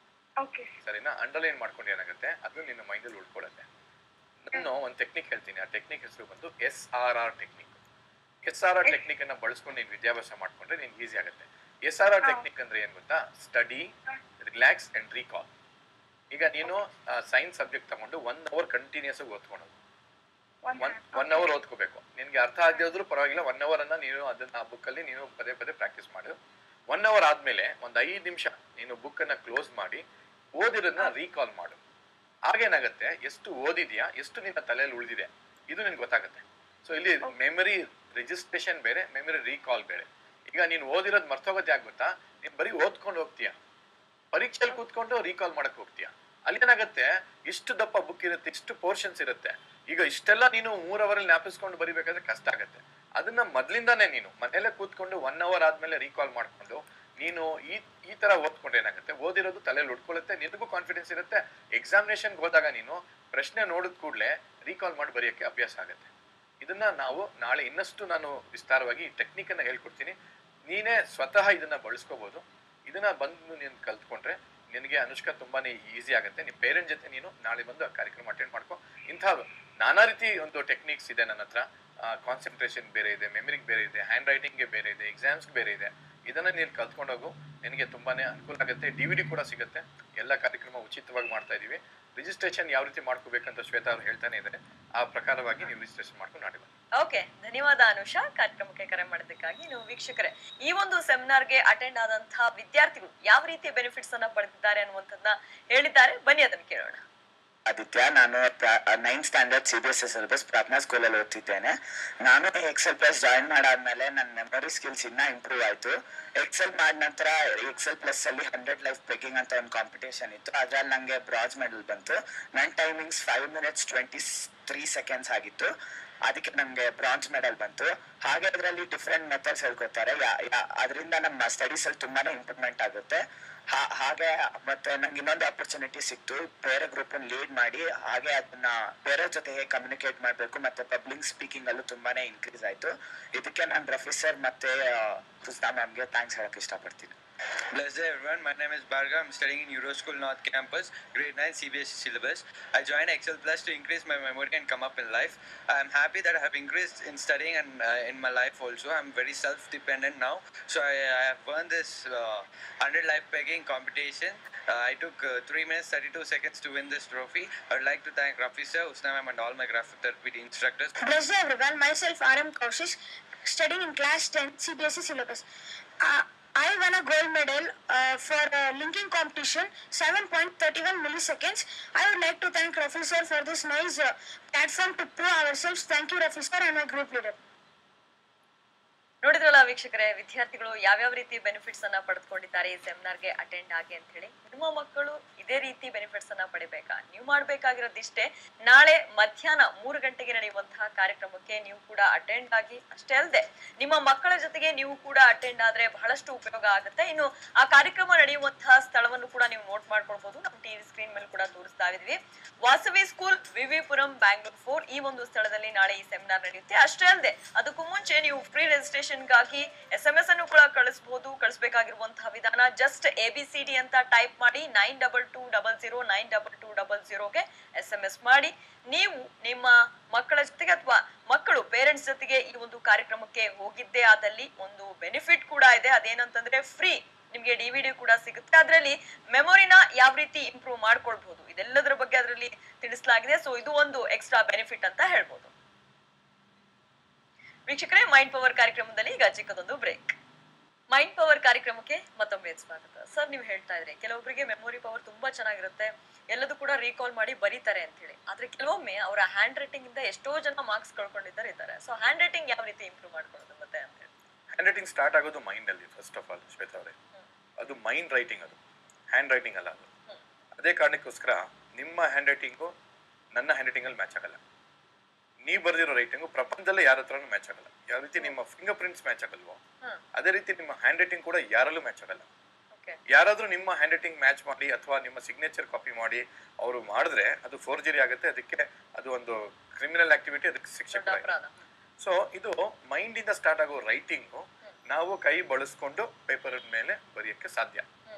ಓಕೆ ಸರಿನಾ ಅಂಡರ್ಲೈನ್ ಮಾಡ್ಕೊಂಡು ಏನಾಗುತ್ತೆ ಅದು ನಿನ್ನ ಮೈಂಡಲ್ಲಿ ಉಳ್ಕೊಳ್ಳುತ್ತೆ ನಾನು ಒಂದು ಟೆಕ್ನಿಕ್ ಹೇಳ್ತೀನಿ ಆ ಟೆಕ್ನಿಕ್ ಹೆಸರು ಬಂದು S R R technique S R R technique ಅನ್ನ ಬಳಸ್ಕೊಂಡು ನೀನು ವಿದ್ಯಾಭ್ಯಾಸ ಮಾಡ್ಕೊಂಡ್ರೆ ನಿನ್ಗೆ ಈಸಿ ಆಗುತ್ತೆ ಎಸ್ ಆರ್ ಆರ್ ಟೆಕ್ನಿಕ್ ಅಂದ್ರೆ ಏನ್ ಗೊತ್ತಾ ಸ್ಟಡಿ ರಿಲ್ಯಾಕ್ಸ್ ಅಂಡ್ ರೀಕಾಲ್ ಈಗ ನೀನು ಸೈನ್ಸ್ ಸಬ್ಜೆಕ್ಟ್ ತಗೊಂಡು ಒನ್ ಅವರ್ ಕಂಟಿನ್ಯೂಸ್ ಆಗಿ ಓದ್ಕೊಳೋದು ಒನ್ ಒನ್ ಅವರ್ ಓದ್ಕೋಬೇಕು ನಿನ್ಗೆ ಅರ್ಥ ಆಗದೆ ಹೋದ್ರೂ ಪರವಾಗಿಲ್ಲ ಒನ್ ಅವರ್ ಅನ್ನ ನೀನು ಅದನ್ನ ಆ book ಅಲ್ಲಿ ನೀನು ಪದೇ ಪದೇ ಪ್ರಾಕ್ಟೀಸ್ ಮಾಡು ಒನ್ ಅವರ್ ಆದ್ಮೇಲೆ ಒಂದ್ ಐದು ನಿಮಿಷ ನೀನು ಬುಕ್ ಅನ್ನ ಕ್ಲೋಸ್ ಮಾಡಿ ಓದಿರೋದನ್ನ ರೀಕಾಲ್ ಮಾಡು ಆಗೇನಾಗತ್ತೆ ಎಷ್ಟು ಓದಿದ್ಯಾ ಎಷ್ಟು ನಿನ್ನ ತಲೆಯಲ್ಲಿ ಉಳಿದಿದೆ ಇದು ನಿನ್ಗೆ ಗೊತ್ತಾಗುತ್ತೆ ಸೊ ಇಲ್ಲಿ ಮೆಮರಿ ರಿಜಿಸ್ಟ್ರೇಷನ್ ಬೇರೆ ಮೆಮರಿ ರೀಕಾಲ್ ಬೇರೆ ಈಗ ನೀನು ಓದಿರೋದು ಮರ್ತೋಗೋದು ಯಾಕೆ ಗೊತ್ತಾ ನೀನ್ ಬರೀ ಓದ್ಕೊಂಡು ಹೋಗ್ತೀಯಾ ಪರೀಕ್ಷೆಯಲ್ಲಿ ಕೂತ್ಕೊಂಡು ರೀಕಾಲ್ ಮಾಡಕ್ ಹೋಗ್ತೀಯ ಅಲ್ಲಿ ಏನಾಗುತ್ತೆ ಇಷ್ಟು ದಪ್ಪ ಬುಕ್ ಇರುತ್ತೆ ಇಷ್ಟು ಪೋರ್ಷನ್ಸ್ ಇರುತ್ತೆ ಈಗ ಇಷ್ಟೆಲ್ಲ ನೀನು ಮೂರ್ ಅವರಲ್ಲಿ ಜ್ಞಾಪಿಸ್ಕೊಂಡು ಬರಿಬೇಕಾದ್ರೆ ಕಷ್ಟ ಆಗುತ್ತೆ ಅದನ್ನ ಮೊದ್ಲಿಂದಾನೇ ನೀನು ಮನೇಲೆ ಕೂತ್ಕೊಂಡು ಒನ್ ಅವರ್ ಆದ್ಮೇಲೆ ರೀಕಾಲ್ ಮಾಡ್ಕೊಂಡು ನೀನು ಈ ಈ ತರ ಓದ್ಕೊಂಡ್ರೆ ಏನಾಗುತ್ತೆ ಓದಿರೋದು ತಲೆಯಲ್ಲಿ ಉಟ್ಕೊಳ್ಳುತ್ತೆ ನಿನಗೂ ಕಾನ್ಫಿಡೆನ್ಸ್ ಇರುತ್ತೆ ಎಕ್ಸಾಮಿನೇಷನ್ಗೆ ಹೋದಾಗ ನೀನು ಪ್ರಶ್ನೆ ನೋಡಿದ ಕೂಡಲೇ ರೀಕಾಲ್ ಮಾಡಿ ಬರೆಯೋಕ್ಕೆ ಅಭ್ಯಾಸ ಆಗುತ್ತೆ ಇದನ್ನ ನಾವು ನಾಳೆ ಇನ್ನಷ್ಟು ನಾನು ವಿಸ್ತಾರವಾಗಿ ಈ ಟೆಕ್ನಿಕ್ ಅನ್ನ ಹೇಳ್ಕೊಡ್ತೀನಿ ನೀನೇ ಸ್ವತಃ ಇದನ್ನ ಬಳಸ್ಕೋಬಹುದು ಇದನ್ನ ಬಂದು ನೀನು ಕಲ್ತ್ಕೊಂಡ್ರೆ ನಿನಗೆ ಅನುಷ್ಕಾ ತುಂಬಾನೇ ಈಸಿ ಆಗುತ್ತೆ ನಿಮ್ಮ ಪೇರೆಂಟ್ ಜೊತೆ ನೀನು ನಾಳೆ ಬಂದು ಆ ಕಾರ್ಯಕ್ರಮ ಅಟೆಂಡ್ ಮಾಡ್ಕೊ ಇಂಥ ನಾನಾ ರೀತಿ ಒಂದು ಟೆಕ್ನಿಕ್ಸ್ ಇದೆ ನನ್ನ ಹತ್ರ ಕಾನ್ಸಂಟ್ರೇಷನ್ ಬೇರೆ ಇದೆ ಮೆಮರಿಗೆ ಬೇರೆ ಇದೆ ಹ್ಯಾಂಡ್ ರೈಟಿಂಗ್ಗೆ ಬೇರೆ ಇದೆ ಎಕ್ಸಾಮ್ಸ್ಗೆ ಬೇರೆ ಇದೆ ಇದನ್ನ ನೀನು ಕಲ್ತ್ಕೊಂಡೋಗು ನಿನಗೆ ತುಂಬಾನೇ ಅನುಕೂಲ ಆಗುತ್ತೆ ಡಿ ವಿ ಡಿ ಕೂಡ ಸಿಗುತ್ತೆ ಎಲ್ಲ ಕಾರ್ಯಕ್ರಮ ಉಚಿತವಾಗಿ ಮಾಡ್ತಾ ಇದೀವಿ ರಿಜಿಸ್ಟ್ರೇಷನ್ ಯಾವ ರೀತಿ ಮಾಡ್ಕೋಬೇಕಂತ ಶ್ವೇತಾ ಅವ್ರು ಹೇಳ್ತಾನೆ ಇದ್ದಾರೆ ಆ ಪ್ರಕಾರವಾಗಿ ನೀವು ರಿಜಿಸ್ಟ್ರೇಷನ್ ಮಾಡ್ಕೊಂಡು ನಾಳೆ ಬನ್ನಿ ಓಕೆ ಧನ್ಯವಾದ ಅನುಷಾ ಕಾರ್ಯಕ್ರಮಕ್ಕೆ ಕರೆ ಮಾಡೋದಕ್ಕಾಗಿ ನೀವು ವೀಕ್ಷಕರೇ ಈ ಒಂದು ಸೆಮಿನಾರ್ಗೆ ಅಟೆಂಡ್ ಆದಂತಹ ವಿದ್ಯಾರ್ಥಿಗಳು ಯಾವ ರೀತಿಯ ಬೆನಿಫಿಟ್ಸ್ ಅನ್ನ ಪಡೆದಿದ್ದಾರೆ ಅನ್ನುವಂಥದ್ದನ್ನ ಹೇಳಿದ್ದಾರೆ ಬನ್ನಿ ಅದನ್ನ ಕೇಳೋಣ ಆದಿತ್ಯ ನಾನು ninth standard C B S S syllabus Prarthana ಸ್ಕೂಲಲ್ಲಿ ಓದ್ತಿದ್ದೇನೆ ನಾನು ಎಕ್ಸೆಲ್ ಪ್ಲಸ್ ಜಾಯಿನ್ ಮಾಡಾದ್ಮೇಲೆ ನನ್ನ ಮೆಮೊರಿ ಸ್ಕಿಲ್ಸ್ ಇನ್ನ ಇಂಪ್ರೂವ್ ಆಯ್ತು ಎಕ್ಸೆಲ್ ಮಾಡಿದ ನಂತರ ಎಕ್ಸೆಲ್ ಪ್ಲಸ್ ಅಲ್ಲಿ ಹಂಡ್ರೆಡ್ ಲೈಫ್ ಬೇಕಿಂಗ್ ಅಂತ ಒಂದು ಕಾಂಪಿಟೇಷನ್ ಇತ್ತು ಅದ್ರಲ್ಲಿ ನಂಗೆ ಬ್ರಾಂಜ್ ಮೆಡಲ್ ಬಂತು ನನ್ನ timings five minutes twenty three seconds ಆಗಿತ್ತು ಅದಕ್ಕೆ ನಮ್ಗೆ ಬ್ರಾಂಜ್ ಮೆಡಲ್ ಬಂತು ಹಾಗೆ ಅದರಲ್ಲಿ ಡಿಫ್ರೆಂಟ್ ಮೆಥಡ್ಸ್ ಹೇಳ್ಕೊತಾರೆ ಅದರಿಂದ ನಮ್ಮ ಸ್ಟಡೀಸ್ ಅಲ್ಲಿ ತುಂಬಾನೇ ಇಂಪ್ರೂವ್ಮೆಂಟ್ ಆಗುತ್ತೆ ಹಾ- ಹಾಗೆ ಮತ್ತೆ ನಂಗೆ ಇನ್ನೊಂದು ಆಪರ್ಚುನಿಟಿ ಸಿಕ್ತು ಬೇರೆ ಗ್ರೂಪ್ ಲೀಡ್ ಮಾಡಿ ಹಾಗೆ ಅದನ್ನ ಬೇರೆ ಜೊತೆ ಹೇಗೆ ಕಮ್ಯುನಿಕೇಟ್ ಮಾಡಬೇಕು ಮತ್ತೆ ಪಬ್ಲಿಕ್ ಸ್ಪೀಕಿಂಗ್ ಅಲ್ಲೂ ತುಂಬಾನೇ ಇನ್ಕ್ರೀಸ್ ಆಯ್ತು ಇದಕ್ಕೆ ನಾನು ರಫಿ ಸರ್ ಮತ್ತೆ ಕೃಷ್ಣ ಮ್ಯಾಮ್ಗೆ ಥ್ಯಾಂಕ್ಸ್ ಹೇಳಕ್ ಇಷ್ಟಪಡ್ತೀನಿ Blessed day everyone, my name is Bhargav. I'm studying in Euroschool North Campus, grade 9 CBSE syllabus. I joined Excel Plus to increase my memory and come up in life. I'm happy that I have increased in studying and uh, in my life also. I'm very self-dependent now. So I, I have won this uh, 100 life pegging competition. Uh, I took uh, 3 minutes 32 seconds to win this trophy. I would like to thank Rafi sir, Usna ma'am and all my graphic therapy instructors. Blessed everyone, myself RM Kaushik, studying in class 10 CBSE syllabus. Uh, I won a gold medal uh, for uh, linking competition, 7.31 milliseconds. I would like to thank Rafi sir for this nice uh, platform to prove ourselves. Thank you, Rafi sir, and my group leader. ನೋಡಿದ್ರಲ್ಲ ವೀಕ್ಷಕರೇ ವಿದ್ಯಾರ್ಥಿಗಳು ಯಾವ್ಯಾವ ರೀತಿ ಬೆನಿಫಿಟ್ಸ್ ಅನ್ನ ಪಡೆದುಕೊಂಡಿದ್ದಾರೆ ಈ ಸೆಮಿನಾರ್ಗೆ ಅಟೆಂಡ್ ಆಗಿ ಅಂತ ಹೇಳಿ ನಿಮ್ಮ ಮಕ್ಕಳು ಇದೇ ರೀತಿ ಬೆನಿಫಿಟ್ಸ್ ಅನ್ನ ಪಡಿಬೇಕಾ ನೀವು ಮಾಡ್ಬೇಕಾಗಿರೋದಿಷ್ಟೇ ನಾಳೆ ಮಧ್ಯಾಹ್ನ ಮೂರು ಗಂಟೆಗೆ ನಡೆಯುವಂತಹ ಕಾರ್ಯಕ್ರಮಕ್ಕೆ ನೀವು ಕೂಡ ಅಟೆಂಡ್ ಆಗಿ ಅಷ್ಟೇ ಅಲ್ಲದೆ ನಿಮ್ಮ ಮಕ್ಕಳ ಜೊತೆಗೆ ನೀವು ಕೂಡ ಅಟೆಂಡ್ ಆದ್ರೆ ಬಹಳಷ್ಟು ಉಪಯೋಗ ಆಗುತ್ತೆ ಇನ್ನು ಆ ಕಾರ್ಯಕ್ರಮ ನಡೆಯುವಂತಹ ಸ್ಥಳವನ್ನು ಕೂಡ ನೀವು ನೋಟ್ ಮಾಡ್ಕೊಳ್ಬಹುದು ನಮ್ಮ ಟಿವಿ ಸ್ಕ್ರೀನ್ ಮೇಲೆ ಕೂಡ ತೋರಿಸ್ತಾ ಇದ್ವಿ ವಾಸವಿ ಸ್ಕೂಲ್ ವಿವಿಪುರಂ ಬ್ಯಾಂಗ್ಳೂರ್ ಫೋರ್ ಈ ಒಂದು ಸ್ಥಳದಲ್ಲಿ ನಾಳೆ ಈ ಸೆಮಿನಾರ್ ನಡೆಯುತ್ತೆ ಅಷ್ಟೇ ಅಲ್ಲದೆ ಅದಕ್ಕೂ ಮುಂಚೆ ನೀವು ಫ್ರೀ ರಿಜಿಸ್ಟ್ರೇಷನ್ಗಾಗಿ ಎಸ್ ಎಂ ಎಸ್ ಅನ್ನು ಕೂಡ ಕಳಿಸಬಹುದು ಕಳಿಸಬೇಕಾಗಿರುವಂತಹ ವಿಧಾನ just A B C D ಅಂತ ಟೈಪ್ ಮಾಡಿ nine double two double zero nine double two double ಜೀರೋಗೆ ಎಸ್ ಎಂ ಎಸ್ ಮಾಡಿ ನೀವು ನಿಮ್ಮ ಮಕ್ಕಳ ಜೊತೆಗೆ ಅಥವಾ ಮಕ್ಕಳು ಪೇರೆಂಟ್ಸ್ ಜೊತೆಗೆ ಈ ಒಂದು ಕಾರ್ಯಕ್ರಮಕ್ಕೆ ಹೋಗಿದ್ದೇ ಆದಲ್ಲಿ ಒಂದು ಬೆನಿಫಿಟ್ ಕೂಡ ಇದೆ ಅದೇನಂತಂದ್ರೆ ಫ್ರೀ ನಿಮ್ಗೆ ಡಿ ವಿ ಡಿ ಕೂಡ ಸಿಗುತ್ತೆ ಅದರಲ್ಲಿ ಮೆಮೊರಿನ ಯಾವ ರೀತಿ ಇಂಪ್ರೂವ್ ಮಾಡ್ಕೊಳ್ಬಹುದು ಇದೆಲ್ಲದರ ಬಗ್ಗೆ ಅದರಲ್ಲಿ ತಿಳಿಸಲಾಗಿದೆ ಸೊ ಇದು ಒಂದು ಎಕ್ಸ್ಟ್ರಾ ಬೆನಿಫಿಟ್ ಅಂತ ಹೇಳ್ಬೋದು ವೀಕ್ಷಕರೇ ಮೈಂಡ್ ಪವರ್ ಕಾರ್ಯಕ್ರಮದಲ್ಲಿ ಈಗ ಚಿಕ್ಕದೊಂದು ಬ್ರೇಕ್ ಮೈಂಡ್ ಪವರ್ ಕಾರ್ಯಕ್ರಮಕ್ಕೆ ಮತ್ತೊಮ್ಮೆ ಸ್ವಾಗತ ಸರ್ ನೀವು ಹೇಳ್ತಾ ಇದ್ರಿ ಕೆಲವೊಬ್ಬರಿಗೆ ಮೆಮೊರಿ ಪವರ್ ತುಂಬಾ ಚೆನ್ನಾಗಿರುತ್ತೆ ಎಲ್ಲದೂ ಕೂಡ ರೀಕಾಲ್ ಮಾಡಿ ಬರೀತಾರೆ ಅಂತ ಹೇಳಿ ಆದ್ರೆ ಕೆಲವೊಮ್ಮೆ ಅವರ ಹ್ಯಾಂಡ್ ರೈಟಿಂಗ್ ಇಂದ ಎಷ್ಟೋ ಜನ ಮಾರ್ಕ್ಸ್ ಕಳ್ಕೊಂಡಿದ್ದಾರೆ ಇದ್ದಾರೆ ಸೊ ಹ್ಯಾಂಡ್ ರೈಟಿಂಗ್ ಯಾವ ರೀತಿ ಇಂಪ್ರೂವ್ ಮಾಡ್ಕೊಳ್ಳೋದು ಮತ್ತೆ ಅಂತ ಹೇಳಿ ಹ್ಯಾಂಡ್ ರೈಟಿಂಗ್ ಸ್ಟಾರ್ಟ್ ಆಗೋದು ಮೈಂಡ್ ಅಲ್ಲಿ ಫಸ್ಟ್ ಆಫ್ ಆಲ್ ಶ್ವೇತಾ ಅವರೇ ಅದು ಮೈಂಡ್ ರೈಟಿಂಗ್ ಅದು ಹ್ಯಾಂಡ್ ರೈಟಿಂಗ್ ಅಲ್ಲ ಅದು ಅದೇ ಕಾರಣಕ್ಕೋಸ್ಕರ ನಿಮ್ಮ ಹ್ಯಾಂಡ್ ರೈಟಿಂಗು ನನ್ನ ಹ್ಯಾಂಡ್ ರೈಟಿಂಗ್ ಅಲ್ಲಿ ಮ್ಯಾಚ್ ಆಗಲ್ಲ ನೀವು ಬರೆದಿರೋ ರೈಟಿಂಗು ಪ್ರಪಂಚದಲ್ಲೇ ಯಾರ ಹತ್ರನೂ ಮ್ಯಾಚ್ ಆಗಲ್ಲ ಯಾವ ರೀತಿ ನಿಮ್ಮ ಫಿಂಗರ್ ಪ್ರಿಂಟ್ಸ್ ಮ್ಯಾಚ್ ಆಗಲ್ವೋ ಹ್ಮ್. ಅದೇ ರೀತಿ ನಿಮ್ಮ ಹ್ಯಾಂಡ್ ರೈಟಿಂಗ್ ಕೂಡ ಯಾರಲ್ಲೂ ಮ್ಯಾಚ್ ಆಗಲ್ಲ ಓಕೆ ಯಾರಾದ್ರೂ ನಿಮ್ಮ ಹ್ಯಾಂಡ್ ರೈಟಿಂಗ್ ಮ್ಯಾಚ್ ಮಾಡಿ ಅಥವಾ ನಿಮ್ಮ ಸಿಗ್ನೇಚರ್ ಕಾಪಿ ಮಾಡಿ ಅವರು ಮಾಡಿದ್ರೆ ಅದು ಫೋರ್ಜರಿ ಆಗುತ್ತೆ ಅದಕ್ಕೆ ಅದು ಒಂದು ಕ್ರಿಮಿನಲ್ ಆಕ್ಟಿವಿಟಿ ಅದಕ್ಕೆ ಶಿಕ್ಷೆ ದೊಡ್ಡ ಕೂಡ ಇದೆ. ಅಪರಾಧ ಸೊ ಇದು ಮೈಂಡ್ ಇಂದ ಸ್ಟಾರ್ಟ್ ಆಗೋ ರೈಟಿಂಗು ನಾವು ಕೈ ಬಳಸ್ಕೊಂಡು ಪೇಪರ್ ಮೇಲೆ ಬರೆಯಕ್ಕೆ ಸಾಧ್ಯ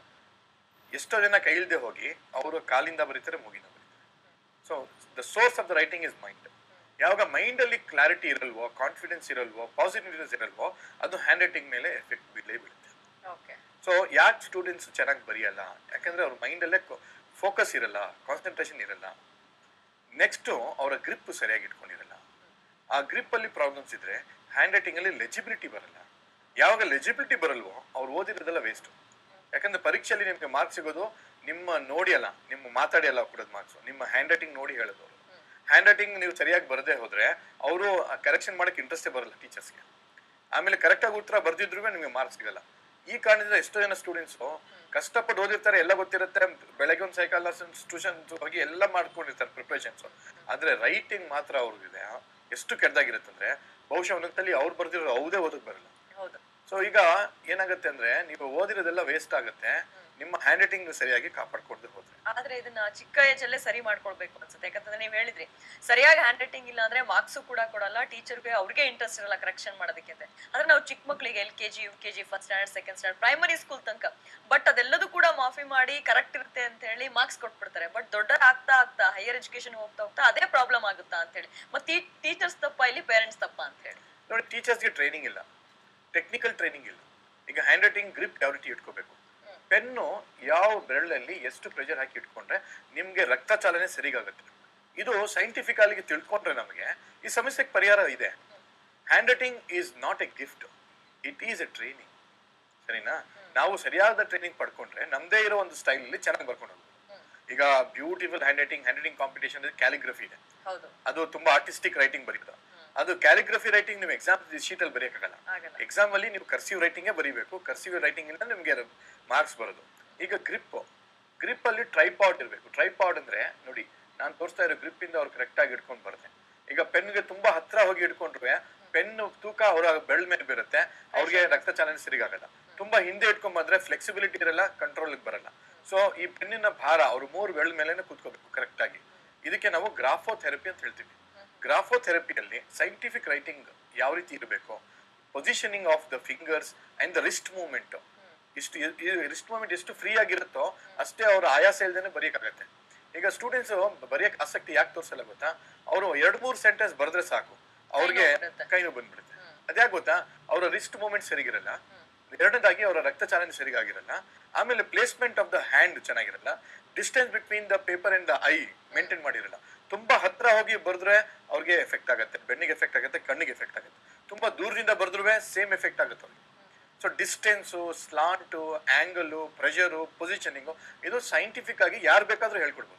ಎಷ್ಟೋ ಜನ ಕೈ ಇಲ್ದೆ ಹೋಗಿ ಅವರು ಕಾಲಿಂದ ಬರೀತಾರೆ ಮೂಗಿಂದ ಬರೀತಾರೆ so the source of the writing is mind ಯಾವಾಗ ಮೈಂಡ್ ಅಲ್ಲಿ ಕ್ಲಾರಿಟಿ ಇರಲ್ವೋ ಕಾನ್ಫಿಡೆನ್ಸ್ ಇರಲ್ವೋ ಪಾಸಿಟಿವ್ನೆಸ್ ಇರಲ್ವೋ ಅದು ಹ್ಯಾಂಡ್ ರೈಟಿಂಗ್ ಮೇಲೆ ಎಫೆಕ್ಟ್ ಬೀಳೇ ಬೀಳುತ್ತೆ ಓಕೆ ಸೊ ಯಾಕೆ ಸ್ಟೂಡೆಂಟ್ಸ್ ಚೆನ್ನಾಗಿ ಬರೆಯಲ್ಲ ಯಾಕಂದ್ರೆ ಅವ್ರ ಮೈಂಡಲ್ಲೇ ಫೋಕಸ್ ಇರಲ್ಲ ಕಾನ್ಸಂಟ್ರೇಷನ್ ಇರಲ್ಲ ನೆಕ್ಸ್ಟ್ ಅವರ ಗ್ರಿಪ್ ಸರಿಯಾಗಿ ಇಟ್ಕೊಂಡಿರಲ್ಲ ಆ ಗ್ರಿಪ್ ಅಲ್ಲಿ ಪ್ರಾಬ್ಲಮ್ಸ್ ಇದ್ರೆ ಹ್ಯಾಂಡ್ ರೈಟಿಂಗ್ ಅಲ್ಲಿ ಲೆಜಿಬಿಲಿಟಿ ಬರಲ್ಲ ಯಾವಾಗ ಲೆಜಿಬಿಲಿಟಿ ಬರಲ್ವೋ ಅವ್ರು ಓದಿರೋದೆಲ್ಲ ವೇಸ್ಟ್ ಯಾಕಂದ್ರೆ ಪರೀಕ್ಷೆಯಲ್ಲಿ ನಿಮ್ಗೆ ಮಾರ್ಕ್ಸ್ ಸಿಗೋದು ನಿಮ್ಮ ನೋಡಿ ಅಲ್ಲ ನಿಮ್ಮ ಮಾತಾಡಿ ಅಲ್ಲ ಕೊಡೋದು ಮಾರ್ಕ್ಸ್ ನಿಮ್ಮ ಹ್ಯಾಂಡ್ ರೈಟಿಂಗ್ ನೋಡಿ ಹೇಳೋದು ಅವರು ಹ್ಯಾಂಡ್ ರೈಟಿಂಗ್ ನೀವು ಸರಿಯಾಗಿ ಬರದೇ ಹೋದ್ರೆ ಅವರು ಕರೆಕ್ಷನ್ ಮಾಡಕ್ಕೆ ಇಂಟ್ರೆಸ್ಟೇ ಬರಲ್ಲ ಟೀಚರ್ಸ್ಗೆ ಆಮೇಲೆ ಕರೆಕ್ಟಾಗಿ ಉತ್ತರ ಬರ್ದಿದ್ರು ನಿಮಗೆ ಮಾರ್ಕ್ಸ್ ಸಿಗಲ್ಲ ಈ ಕಾರಣದಿಂದ ಎಷ್ಟೋ ಜನ ಸ್ಟೂಡೆಂಟ್ಸ್ ಕಷ್ಟಪಟ್ಟು ಓದಿರ್ತಾರೆ ಎಲ್ಲ ಗೊತ್ತಿರುತ್ತೆ ಬೆಳಗ್ಗೆ ಒಂದು ಸೈಕಲ್ ಟ್ಯೂಷನ್ ಹೋಗಿ ಎಲ್ಲ ಮಾಡ್ಕೊಂಡಿರ್ತಾರೆ ಪ್ರಿಪ್ರೇಷನ್ಸ್ ಆದ್ರೆ ರೈಟಿಂಗ್ ಮಾತ್ರ ಅವ್ರಿಗಿದೆ ಎಷ್ಟು ಕೆಟ್ಟದಾಗಿರುತ್ತಂದ್ರೆ ಬಹುಶಃ ಒಂದೊಂದಲ್ಲಿ ಅವ್ರು ಬರ್ದಿರೋ ಅವ್ದೇ ಓದಕ್ ಬರಲ್ಲ ಹೌದು ಸೊ ಈಗ ಏನಾಗುತ್ತೆ ಅಂದ್ರೆ ನೀವು ಓದಿರೋದೆಲ್ಲ ವೇಸ್ಟ್ ಆಗುತ್ತೆ ನಿಮ್ಮ ಹ್ಯಾಂಡ್ ರೈಟಿಂಗ್ ಸರಿಯಾಗಿ ಕಾಪಾಡ್ಕೊಳ್ದೆ ಹೋದ್ರೆ ಆದ್ರೆ ಇದನ್ನ ಚಿಕ್ಕ ಏಜ್ ಅಲ್ಲೇ ಸರಿ ಮಾಡ್ಕೊಳ್ಬೇಕು ಅನ್ಸುತ್ತೆ ಯಾಕಂತಂದ್ರೆ ನೀವ್ ಹೇಳಿದ್ರಿ ಸರಿಯಾಗಿ ಹ್ಯಾಂಡ್ ರೈಟಿಂಗ್ ಇಲ್ಲ ಅಂದ್ರೆ ಮಾರ್ಕ್ಸ್ ಕೂಡ ಕೊಡಲ್ಲ ಟೀಚರ್ಗೆ ಅವ್ರಿಗೆ ಇಂಟ್ರೆಸ್ಟ್ ಇರಲ್ಲ ಕರೆಕ್ಷನ್ ಮಾಡೋದಕ್ಕೆ ಅಂತ ಆದ್ರೆ ನಾವು ಚಿಕ್ಕ ಮಕ್ಳಿಗೆ L K G U K G first standard second standard primary school ತನಕ ಬಟ್ ಅದೆಲ್ಲದೂ ಕೂಡ ಮಾಫಿ ಮಾಡಿ ಕರೆಕ್ಟ್ ಇರುತ್ತೆ ಅಂತ ಹೇಳಿ ಮಾರ್ಕ್ಸ್ ಕೊಟ್ಬಿಡ್ತಾರೆ ಬಟ್ ದೊಡ್ಡ ಆಗ್ತಾ ಆಗ್ತಾ ಹೈಯರ್ ಎಜುಕೇಶನ್ ಹೋಗ್ತಾ ಹೋಗ್ತಾ ಅದೇ ಪ್ರಾಬ್ಲಮ್ ಆಗುತ್ತಾ ಅಂತ ಹೇಳಿ ಮತ್ತೆ ಟೀಚರ್ಸ್ ತಪ್ಪ ಇಲ್ಲಿ ಪೇರೆಂಟ್ಸ್ ತಪ್ಪ ಅಂತ ಹೇಳಿ ನೋಡಿ ಟೀಚರ್ಸ್ಗೆ ಟ್ರೈನಿಂಗ್ ಇಲ್ಲ ಟೆಕ್ನಿಕಲ್ ಟ್ರೈನಿಂಗ್ ಇಲ್ಲ ಈಗ ಹ್ಯಾಂಡ್ ರೈಟಿಂಗ್ ಗ್ರಿಪ್ ಯಾವ ರೀತಿ ಇಟ್ಕೋಬೇಕು ಪೆನ್ನು ಯಾವ ಬೆರಳಲ್ಲಿ ಎಷ್ಟು ಪ್ರೆಷರ್ ಹಾಕಿ ಇಟ್ಕೊಂಡ್ರೆ ನಿಮ್ಗೆ ರಕ್ತ ಚಾಲನೆ ಸರಿಗಾಗುತ್ತೆ ಇದು ಸೈಂಟಿಫಿಕ್ ಆಗಿ ತಿಳ್ಕೊಂಡ್ರೆ ನಮಗೆ ಈ ಸಮಸ್ಯೆಗೆ ಪರಿಹಾರ ಇದೆ handwriting is not a gift it is a training ಸರಿನಾ ನಾವು ಸರಿಯಾದ ಟ್ರೈನಿಂಗ್ ಪಡ್ಕೊಂಡ್ರೆ ನಮ್ದೇ ಇರೋ ಒಂದು ಸ್ಟೈಲ್ ಅಲ್ಲಿ ಚೆನ್ನಾಗಿ ಬರ್ಕೊಂಡು ಹೋಗ್ಬೋದು ಈಗ beautiful handwriting handwriting competition calligraphy ಇದೆ ಹೌದು ಅದು ತುಂಬಾ ಆರ್ಟಿಸ್ಟಿಕ್ ರೈಟಿಂಗ್ ಬರೀತಾರೆ ಅದು ಕ್ಯಾಲಿಗ್ರಫಿ ರೈಟಿಂಗ್ ನೀವು ಎಕ್ಸಾಮ್ ಶೀಟ್ ಅಲ್ಲಿ ಬರೆಯಕ್ಕಾಗಲ್ಲ ಆಗಲ್ಲ ಎಕ್ಸಾಮ್ ಅಲ್ಲಿ ನೀವು ಕರ್ಸಿವ್ ರೈಟಿಂಗ್ ಬರೀಬೇಕು ಕರ್ಸಿವ್ ರೈಟಿಂಗ್ ಇಂದ ನಿಮ್ಗೆ ಮಾರ್ಕ್ಸ್ ಬರೋದು ಈಗ ಗ್ರಿಪ್ ಗ್ರಿಪ್ ಅಲ್ಲಿ ಟ್ರೈಪಾಡ್ ಇರಬೇಕು ಟ್ರೈಪಾಡ್ ಅಂದ್ರೆ ನೋಡಿ ನಾನು ತೋರಿಸ್ತಾ ಇರೋ ಗ್ರಿಪ್ ಇಂದ ಅವ್ರು ಕರೆಕ್ಟ್ ಆಗಿ ಇಟ್ಕೊಂಡು ಬರುತ್ತೆ ಈಗ ಪೆನ್ಗೆ ತುಂಬಾ ಹತ್ರ ಹೋಗಿ ಇಟ್ಕೊಂಡ್ರೆ ಪೆನ್ ತೂಕ ಅವರ ಬೆರಳ ಮೇಲೆ ಬೀರುತ್ತೆ ಅವ್ರಿಗೆ ರಕ್ತ ಚಾಲನೆ ಸರಿಗಾಗಲ್ಲ ತುಂಬಾ ಹಿಂದೆ ಇಟ್ಕೊಂಡ್ ಬಂದ್ರೆ ಫ್ಲೆಕ್ಸಿಬಿಲಿಟಿ ಇರಲ್ಲ ಕಂಟ್ರೋಲ್ ಬರಲ್ಲ ಸೊ ಈ ಪೆನ್ನಿನ ಭಾರ ಅವ್ರು ಮೂರು ಬೆರಳ ಮೇಲೆನೆ ಕೂತ್ಕೋಬೇಕು ಕರೆಕ್ಟ್ ಆಗಿ ಇದಕ್ಕೆ ನಾವು ಗ್ರಾಫೋಥೆರಪಿ ಅಂತ ಹೇಳ್ತೀವಿ ಗ್ರಾಫೋಥೆರಪಿಯಲ್ಲಿ ಸೈಂಟಿಫಿಕ್ ರೈಟಿಂಗ್ ಯಾವ ರೀತಿ ಇರಬೇಕು positioning of the fingers and the wrist movement ಇಷ್ಟು ರಿಸ್ಟ್ ಮೂವ್ಮೆಂಟ್ ಎಷ್ಟು ಫ್ರೀ ಆಗಿರುತ್ತೋ ಅಷ್ಟೇ ಅವ್ರು ಆಯಾಸ ಇಲ್ದೇನೆ ಬರೆಯಕ್ಕಾಗತ್ತೆ ಈಗ ಸ್ಟೂಡೆಂಟ್ಸ್ ಬರೆಯಕ್ ಆಸಕ್ತಿ ಯಾಕೆ ತೋರಿಸಲ್ಲ ಗೊತ್ತಾ ಅವರು ಎರಡ್ ಮೂರು ಸೆಂಟೆನ್ಸ್ ಬರೆದ್ರೆ ಸಾಕು ಅವ್ರಿಗೆ ನೋವು ಬರುತ್ತೆ. ಕೈ ನೋವು ಬಂದ್ಬಿಡುತ್ತೆ ಅದ್ಯಾಕ್ ಗೊತ್ತಾ ಅವರ ರಿಸ್ಟ್ ಮೂವ್ಮೆಂಟ್ ಸರಿಗಿರಲ್ಲ ಎರಡನೇದಾಗಿ ಅವರ ರಕ್ತ ಚಾಲನೆ ಸರಿಗಾಗಿರಲ್ಲ ಆಮೇಲೆ ಪ್ಲೇಸ್ಮೆಂಟ್ ಆಫ್ ದ ಹ್ಯಾಂಡ್ ಚೆನ್ನಾಗಿರಲ್ಲ distance between the paper and the eye maintain ಮಾಡಿರಲ್ಲ ತುಂಬಾ ಹತ್ರ ಹೋಗಿ ಬರೆದ್ರೆ ಅವ್ರಿಗೆ ಎಫೆಕ್ಟ್ ಆಗುತ್ತೆ ಬೆನ್ನಿಗೆ ಎಫೆಕ್ಟ್ ಆಗುತ್ತೆ ಕಣ್ಣಿಗೆ ಎಫೆಕ್ಟ್ ಆಗುತ್ತೆ ತುಂಬಾ ದೂರದಿಂದ ಬರೆದ್ರು ಸೇಮ್ ಎಫೆಕ್ಟ್ ಆಗುತ್ತೆ ಅವ್ರಿಗೆ so distance slant angle pressure positioning ಇದು ಸೈಂಟಿಫಿಕ್ ಆಗಿ ಯಾರು ಬೇಕಾದ್ರೂ ಹೇಳ್ಕೊಡ್ಬೋದು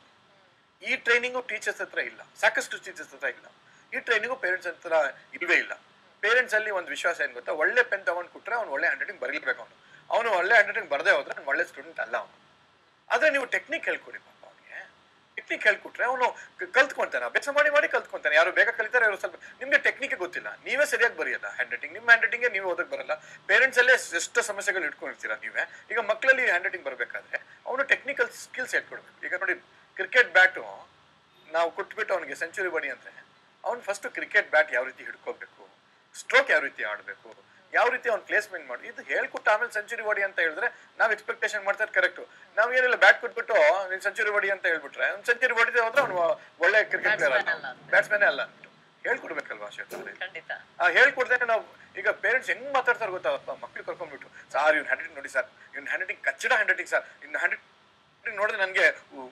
ಈ ಟ್ರೈನಿಂಗು ಟೀಚರ್ಸ್ ಹತ್ರ ಇಲ್ಲ ಸಾಕಷ್ಟು ಟೀಚರ್ಸ್ ಹತ್ರ ಇಲ್ಲ ಈ ಟ್ರೈನಿಂಗು ಪೇರೆಂಟ್ಸ್ ಹತ್ರ ಇಲ್ವೇ ಇಲ್ಲ ಪೇರೆಂಟ್ಸ್ ಅಲ್ಲಿ ಒಂದು ವಿಶ್ವಾಸ ಏನ್ ಗೊತ್ತಾ ಒಳ್ಳೆ ಪೆನ್ ತಗೊಂಡ್ ಕೊಟ್ರೆ ಅವ್ನು ಒಳ್ಳೆ ಹ್ಯಾಂಡ್ ರೈಟಿಂಗ್ ಬರೀಬೇಕು ಅವನು ಅವನು ಒಳ್ಳೆ ಹ್ಯಾಂಡ್ ರೈಟಿಂಗ್ ಬರದೇ ಹೋದ್ರೆ ಅವ್ನು ಒಳ್ಳೆ ಸ್ಟೂಡೆಂಟ್ ಅಲ್ಲ ಅವನು ಆದ್ರೆ ನೀವು ಟೆಕ್ನಿಕ್ ಹೇಳ್ಕೊಡಿ ಪಾಪ ಅವನಿಗೆ ಟೆಕ್ನಿಕ್ ಹೇಳ್ಕೊಟ್ರೆ ಅವನು ಕಲ್ತ್ಕೊಂತಾನೆ ಅಭ್ಯಾಸ ಮಾಡಿ ಮಾಡಿ ಕಲ್ತ್ಕೊಂತಾನೆ ಯಾರು ಬೇಗ ಕಲಿತಾರೆ ಯಾರು ಸ್ವಲ್ಪ ನಿಮ್ಗೆ ಟೆಕ್ನಿಕ್ ಗೊತ್ತಿಲ್ಲ ನೀವೇ ಸರಿಯಾಗಿ ಬರೆಯಲ್ಲ ಹ್ಯಾಂಡ್ ರೈಟಿಂಗ್ ನಿಮ್ಮ ಹ್ಯಾಂಡ್ ರೈಟಿಂಗ್ ನೀವು ಓದಕ್ ಬರಲ್ಲ ಪೇರೆಂಟ್ಸ್ ಅಲ್ಲೇ ಎಷ್ಟು ಸಮಸ್ಯೆಗಳು ಇಟ್ಕೊಂಡಿರ್ತೀರಾ ನೀವೇ ಈಗ ಮಕ್ಕಳಲ್ಲಿ ಹ್ಯಾಂಡ್ ರೈಟಿಂಗ್ ಬರಬೇಕಾದ್ರೆ ಅವನು ಟೆಕ್ನಿಕಲ್ ಸ್ಕಿಲ್ಸ್ ಹೇಳ್ಕೊಡ್ಬೇಕು ಈಗ ನೋಡಿ ಕ್ರಿಕೆಟ್ ಬ್ಯಾಟು ನಾವು ಕೊಟ್ಬಿಟ್ಟು ಅವನಿಗೆ ಸೆಂಚುರಿ ಬಡಿ ಅಂದ್ರೆ ಅವ್ನು ಫಸ್ಟ್ ಕ್ರಿಕೆಟ್ ಬ್ಯಾಟ್ ಯಾವ ರೀತಿ ಹಿಡ್ಕೋಬೇಕು ಸ್ಟ್ರೋಕ್ ಯಾವ ರೀತಿ ಆಡಬೇಕು ಯಾವ ರೀತಿ ಅವ್ನು ಪ್ಲೇಸ್ಮೆಂಟ್ ಮಾಡಿ ಇದು ಹೇಳ್ಕೊಟ್ಟು ಆಮೇಲೆ ಸೆಂಚುರಿ ಹೊಡಿ ಅಂತ ಹೇಳಿದ್ರೆ ನಾವು ಎಕ್ಸ್ಪೆಕ್ಟೇಷನ್ ಮಾಡ್ತಾರೆ ಕರೆಕ್ಟ್ ನಾವು ಏನಿಲ್ಲ ಬ್ಯಾಟ್ ಕೊಟ್ಬಿಟ್ಟು ನೀನ್ ಸೆಂಚುರಿ ಹೊಡಿ ಅಂತ ಹೇಳ್ಬಿಟ್ರೆ ಅವ್ನು ಸೆಂಚುರಿ ಹೊಡಿದೆ ಹೋದ್ರೆ ಅವ್ನು ಒಳ್ಳೆ ಕ್ರಿಕೆಟ್ ಪ್ಲೇಯರ್ Batsman ಅಲ್ಲ ಅಲ್ಲ. ಬ್ಯಾಟ್ಸ್ಮನ್ ಅಲ್ಲ ಅಂದ್ಬಿಟ್ಟು ಹೇಳ್ಕೊಡ್ಬೇಕಲ್ವಾ ಶ್ವೇತಾ ಅವ್ರೆ? ಖಂಡಿತ ಆ ಹೇಳ್ಕೊಡ್ದೇನೆ ನಾವು ಈಗ ಪೇರೆಂಟ್ಸ್ ಹೆಂಗ್ ಮಾತಾಡ್ತಾರೆ ಗೊತ್ತಾ ಮಕ್ಳು ಕರ್ಕೊಂಡ್ಬಿಟ್ಟು ಸಾರ್ ಇವ್ನ ಹ್ಯಾಂಡ್ ರೈಟಿಂಗ್ ನೋಡಿ ಸರ್ ಇವ್ನ ಹ್ಯಾಂಡ್ ರೈಟಿಂಗ್ ಕಚ್ಚಡ ಹ್ಯಾಂಡ್ ರೈಟಿಂಗ್ ಸರ್ ಇನ್ನು ಹ್ಯಾಂಡ್ ರೈಟಿಂಗ್ ನೋಡಿದ್ರೆ ನನಗೆ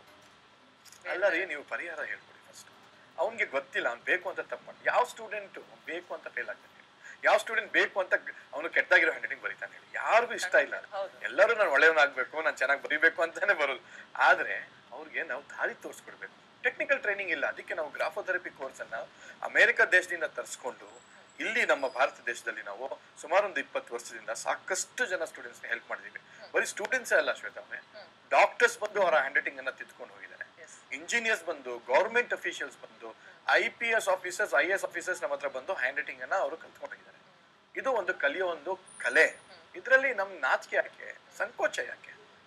ಅಲ್ಲ ರೀ ನೀವು ಪರಿಹಾರ ಹೇಳ್ಕೊಡಿ ಫಸ್ಟ್ ಅವನಿಗೆ ಗೊತ್ತಿಲ್ಲ ಅವ್ನು ಬೇಕು ಅಂತ ತಪ್ಪು ಮಾಡಿ ಯಾವ ಸ್ಟೂಡೆಂಟ್ ಬೇಕು ಅಂತ ಫೇಲ್ ಆಗ್ತಾನೆ ಹೇಳಿ? ಯಾವ ಸ್ಟೂಡೆಂಟ್ ಬೇಕು ಅಂತ ಅವನು ಕೆಟ್ಟದಾಗಿರೋ ಹ್ಯಾಂಡ್ ರೈಟಿಂಗ್ ಬರೀತಾನೆ ಹೇಳಿ ಯಾರಿಗೂ ಇಷ್ಟ ಇಲ್ಲ ಹೌದು. ಎಲ್ಲರೂ ನಾನು ಒಳ್ಳೆಯವನಾಗಬೇಕು ನಾನು ಚೆನ್ನಾಗಿ ಬರೀಬೇಕು ಅಂತಾನೆ ಬರೋದು ಆದ್ರೆ ಅವ್ರಿಗೆ ನಾವು ದಾರಿ ತೋರಿಸ್ಕೊಡ್ಬೇಕು ಟೆಕ್ನಿಕಲ್ ಟ್ರೈನಿಂಗ್ ಇಲ್ಲ ಅದಕ್ಕೆ ನಾವು ಗ್ರಾಫೋಥೆರಪಿ ಕೋರ್ಸ್ ಅನ್ನ ಅಮೆರಿಕ ದೇಶದಿಂದ ತರಿಸ್ಕೊಂಡು ಇಲ್ಲಿ ನಮ್ಮ ಭಾರತ ದೇಶದಲ್ಲಿ ನಾವು ಸುಮಾರು ಒಂದು ಇಪ್ಪತ್ತು ವರ್ಷದಿಂದ ಸಾಕಷ್ಟು ಜನ ಸ್ಟೂಡೆಂಟ್ಸ್ ಹೆಲ್ಪ್ ಮಾಡಿದೀವಿ ಬರೀ ಸ್ಟೂಡೆಂಟ್ಸ್ ಅಲ್ಲ ಶ್ವೇತಾ ಅವರೇ ಡಾಕ್ಟರ್ಸ್ ಬಂದು ಅವರ ಹ್ಯಾಂಡ್ ರೈಟಿಂಗ್ ಅನ್ನ ತಿದ್ಕೊಂಡು ಹೋಗಿದ್ದಾರೆ ಎಸ್ ಇಂಜಿನಿಯರ್ಸ್ ಬಂದು ಗೌರ್ಮೆಂಟ್ ಅಫಿಷಿಯಲ್ಸ್ ಬಂದು I P S officers I S officers ನಮ್ಮ ಹತ್ರ ಬಂದು ಹ್ಯಾಂಡ್ ರೈಟಿಂಗ್ ಅನ್ನ ಅವರು ಕಲ್ತ್ಕೊಂಡಿದ್ದಾರೆ ಇದು ಒಂದು ಕಲಿಯೋ ಒಂದು ಕಲೆ ಇದರಲ್ಲಿ ನಮ್ ನಾಚಿಕೆ ಯಾಕೆ ಸಂಕೋಚ ಯಾಕೆ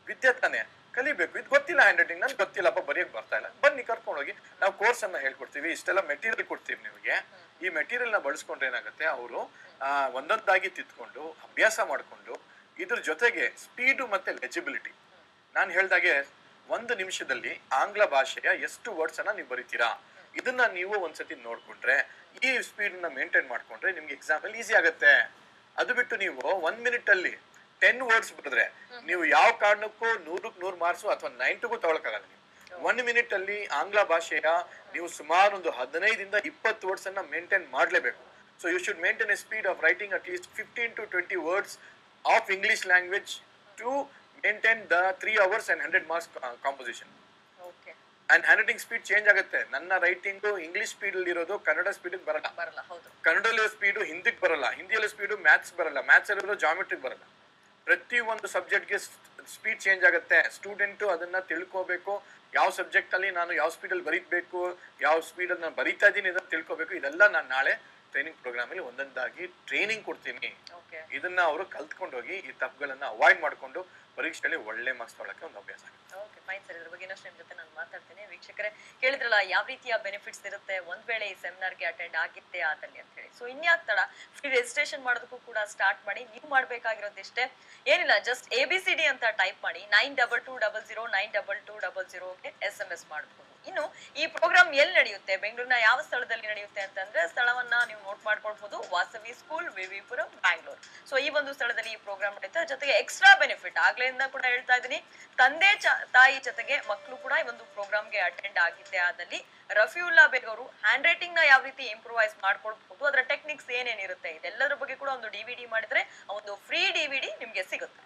ವಿದ್ಯೆ ತಾನೆ ಕಲಿಬೇಕು ಇದು ಗೊತ್ತಿಲ್ಲ ಹ್ಯಾಂಡ್ ರೈಟಿಂಗ್ ನನ್ಗೆ ಗೊತ್ತಿಲ್ಲಪ್ಪ ಬರೆಯಕ್ ಬರ್ತಾ ಇಲ್ಲ ಬನ್ನಿ ಕರ್ಕೊಂಡು ಹೋಗಿ ನಾವು ಕೋರ್ಸ್ ಅನ್ನ ಹೇಳ್ಕೊಡ್ತೀವಿ ಇಷ್ಟೆಲ್ಲ ಮೆಟೀರಿಯಲ್ ಕೊಡ್ತೀವಿ ನಿಮಗೆ ಈ ಮೆಟೀರಿಯಲ್ ನ ಬಳಸ್ಕೊಂಡ್ರೆ ಏನಾಗುತ್ತೆ ಅವರು ಒಂದೊಂದಾಗಿ ತಿದ್ಕೊಂಡು ಅಭ್ಯಾಸ ಮಾಡ್ಕೊಂಡು ಇದ್ರ ಜೊತೆಗೆ ಸ್ಪೀಡು ಮತ್ತೆ ಲೆಜಿಬಿಲಿಟಿ ನಾನು ಹೇಳ್ದಾಗೆ ಒಂದು ನಿಮಿಷದಲ್ಲಿ ಆಂಗ್ಲ ಭಾಷೆಯ ಎಷ್ಟು ವರ್ಡ್ಸ್ ಅನ್ನ ನೀವು ಬರಿತೀರಾ ಇದನ್ನ ನೀವು ಒಂದ್ಸತಿ ನೋಡ್ಕೊಂಡ್ರೆ ಈ ಸ್ಪೀಡ್ ನ ಮೇಂಟೈನ್ ಮಾಡ್ಕೊಂಡ್ರೆ ನಿಮ್ಗೆ ಎಕ್ಸಾಮ್ ಅಲ್ಲಿ ಈಸಿ ಆಗುತ್ತೆ ಅದು ಬಿಟ್ಟು ನೀವು ಒನ್ ಮಿನಿಟ್ ಅಲ್ಲಿ ಟೆನ್ ವರ್ಡ್ಸ್ ಬರೆದ್ರೆ ನೀವು ಯಾವ ಕಾರಣಕ್ಕೂ ನೂರಕ್ಕೆ ನೂರು ಮಾರ್ಕ್ಸು ಅಥವಾ ನೈಂಟಿಗೂ ತಗೊಳಕ್ಕಾಗಲ್ಲ ನೀವು ಒನ್ ಮಿನಿಟ್ ಅಲ್ಲಿ ಆಂಗ್ಲ ಭಾಷೆಯ ನೀವು ಸುಮಾರು ಒಂದು ಹದಿನೈದಿಂದ ಇಪ್ಪತ್ತು ವರ್ಡ್ಸ್ ಅನ್ನ ಮೇಂಟೈನ್ ಮಾಡಲೇಬೇಕು so you should maintain a speed of writing at least fifteen to twenty words of English language to maintain the three hours and hundred marks composition okay and handwriting speed change ಆಗುತ್ತೆ ನನ್ನ ರೈಟಿಂಗ್ ಇಂಗ್ಲಿಷ್ ಸ್ಪೀಡ್ ಅಲ್ಲಿ ಇರೋದು ಕನ್ನಡ ಸ್ಪೀಡ್ ಬರಲ್ಲ ಬರಲ್ಲ ಹೌದು ಕನ್ನಡದಲ್ಲಿ ಸ್ಪೀಡು ಹಿಂದಿಗೆ ಬರಲ್ಲ ಹಿಂದಿಯಲ್ಲಿ ಸ್ಪೀಡು ಮ್ಯಾಥ್ಸ್ ಬರಲ್ಲ ಮ್ಯಾಥ್ಸ್ ಅಲ್ಲಿರೋ ಜಾಮೆಟ್ರಿಕ್ ಬರಲ್ಲ ಪ್ರತಿ ಒಂದು ಸಬ್ಜೆಕ್ಟ್ಗೆ ಸ್ಪೀಡ್ ಚೇಂಜ್ ಆಗುತ್ತೆ ಸ್ಟೂಡೆಂಟು ಅದನ್ನ ತಿಳ್ಕೋಬೇಕು ಯಾವ ಸಬ್ಜೆಕ್ಟ್ ಅಲ್ಲಿ ನಾನು ಯಾವ ಸ್ಪೀಡಲ್ಲಿ ಬರೀಬೇಕು ಯಾವ ಸ್ಪೀಡಲ್ಲಿ ನಾನು ಬರೀತಾ ಇದ್ದೀನಿ ಇದನ್ನ ತಿಳ್ಕೋಬೇಕು ಇದೆಲ್ಲ ನಾನು ನಾಳೆ ಟ್ರೈನಿಂಗ್ ಪ್ರೋಗ್ರಾಮಲ್ಲಿ ಒಂದೊಂದಾಗಿ ಟ್ರೈನಿಂಗ್ ಕೊಡ್ತೀನಿ ಓಕೆ ಇದನ್ನ ಅವರು ಕಲ್ತ್ಕೊಂಡು ಹೋಗಿ ಈ ತಪ್ಪುಗಳನ್ನ ಅವಾಯ್ಡ್ ಮಾಡ್ಕೊಂಡು ಪರೀಕ್ಷೆಯಲ್ಲಿ ಒಳ್ಳೆ ಮಾರ್ಕ್ಸ್ ತೊಗೊಳಕ್ಕೆ ಒಂದು ಅಭ್ಯಾಸ ಆಗುತ್ತೆ ಓಕೆ ಫೈನ್ ಸರ್ ಇದ್ರ ಬಗ್ಗೆ ಇನ್ನಷ್ಟು ನಿಮ್ ಜೊತೆ ನಾನು ಮಾತಾಡ್ತೀನಿ ವೀಕ್ಷಕರೇ ಕೇಳಿದ್ರಲ್ಲ ಯಾವ ರೀತಿಯ ಬೆನಿಫಿಟ್ಸ್ ಇರುತ್ತೆ ಒಂದ್ ವೇಳೆ ಈ ಸೆಮಿನಾರ್ಗೆ ಅಟೆಂಡ್ ಆಗಿದ್ದೆ ಆದಲ್ಲಿ ಅಂತ ಹೇಳಿ ಸೊ ಇನ್ಯಾಕ್ ತಡ ಫ್ರೀ ರಿಜಿಸ್ಟ್ರೇಷನ್ ಮಾಡೋದಕ್ಕೂ ಕೂಡ ಸ್ಟಾರ್ಟ್ ಮಾಡಿ ನೀವು ಮಾಡ್ಬೇಕಾಗಿರೋದಿಷ್ಟೇ ಏನಿಲ್ಲ just A B C D ಅಂತ ಟೈಪ್ ಮಾಡಿ nine double two double zero nine double two double ಜೀರೋಗೆ ಎಸ್ ಎಂ ಎಸ್ ಮಾಡ್ಬೋದು ಇನ್ನು ಈ ಪ್ರೋಗ್ರಾಮ್ ಎಲ್ಲಿ ನಡೆಯುತ್ತೆ ಬೆಂಗಳೂರಿನ ಯಾವ ಸ್ಥಳದಲ್ಲಿ ನಡೆಯುತ್ತೆ ಅಂತಂದ್ರೆ ಸ್ಥಳವನ್ನ ನೀವು ನೋಟ್ ಮಾಡ್ಕೊಳ್ಬಹುದು ವಾಸವಿ ಸ್ಕೂಲ್ ವಿವಿಪುರಂ ಬ್ಯಾಂಗ್ಳೂರ್ ಸೊ ಈ ಒಂದು ಸ್ಥಳದಲ್ಲಿ ಈ ಪ್ರೋಗ್ರಾಮ್ ನಡೆಯುತ್ತೆ ಜೊತೆಗೆ ಎಕ್ಸ್ಟ್ರಾ ಬೆನಿಫಿಟ್ ಆಗ್ಲಿಂದ ಕೂಡ ಹೇಳ್ತಾ ಇದ್ದೀನಿ ತಂದೆ ಚ- ತಾಯಿ ಜೊತೆಗೆ ಮಕ್ಕಳು ಕೂಡ ಈ ಒಂದು ಪ್ರೋಗ್ರಾಮ್ಗೆ ಅಟೆಂಡ್ ಆಗಿದ್ದೆ ಆದಲ್ಲಿ ರಫಿಯುಲ್ಲಾ ಬೇಗ್ ಅವರು ಹ್ಯಾಂಡ್ ರೈಟಿಂಗ್ ನ ಯಾವ ರೀತಿ ಇಂಪ್ರೂವೈಸ್ ಮಾಡ್ಕೊಳ್ಬಹುದು ಅದರ ಟೆಕ್ನಿಕ್ಸ್ ಏನೇನಿರುತ್ತೆ ಇದೆಲ್ಲದರ ಬಗ್ಗೆ ಕೂಡ ಒಂದು ಡಿವಿಡಿ ಮಾಡಿದ್ರೆ ಆ ಒಂದು ಫ್ರೀ ಡಿವಿಡಿ ನಿಮ್ಗೆ ಸಿಗುತ್ತೆ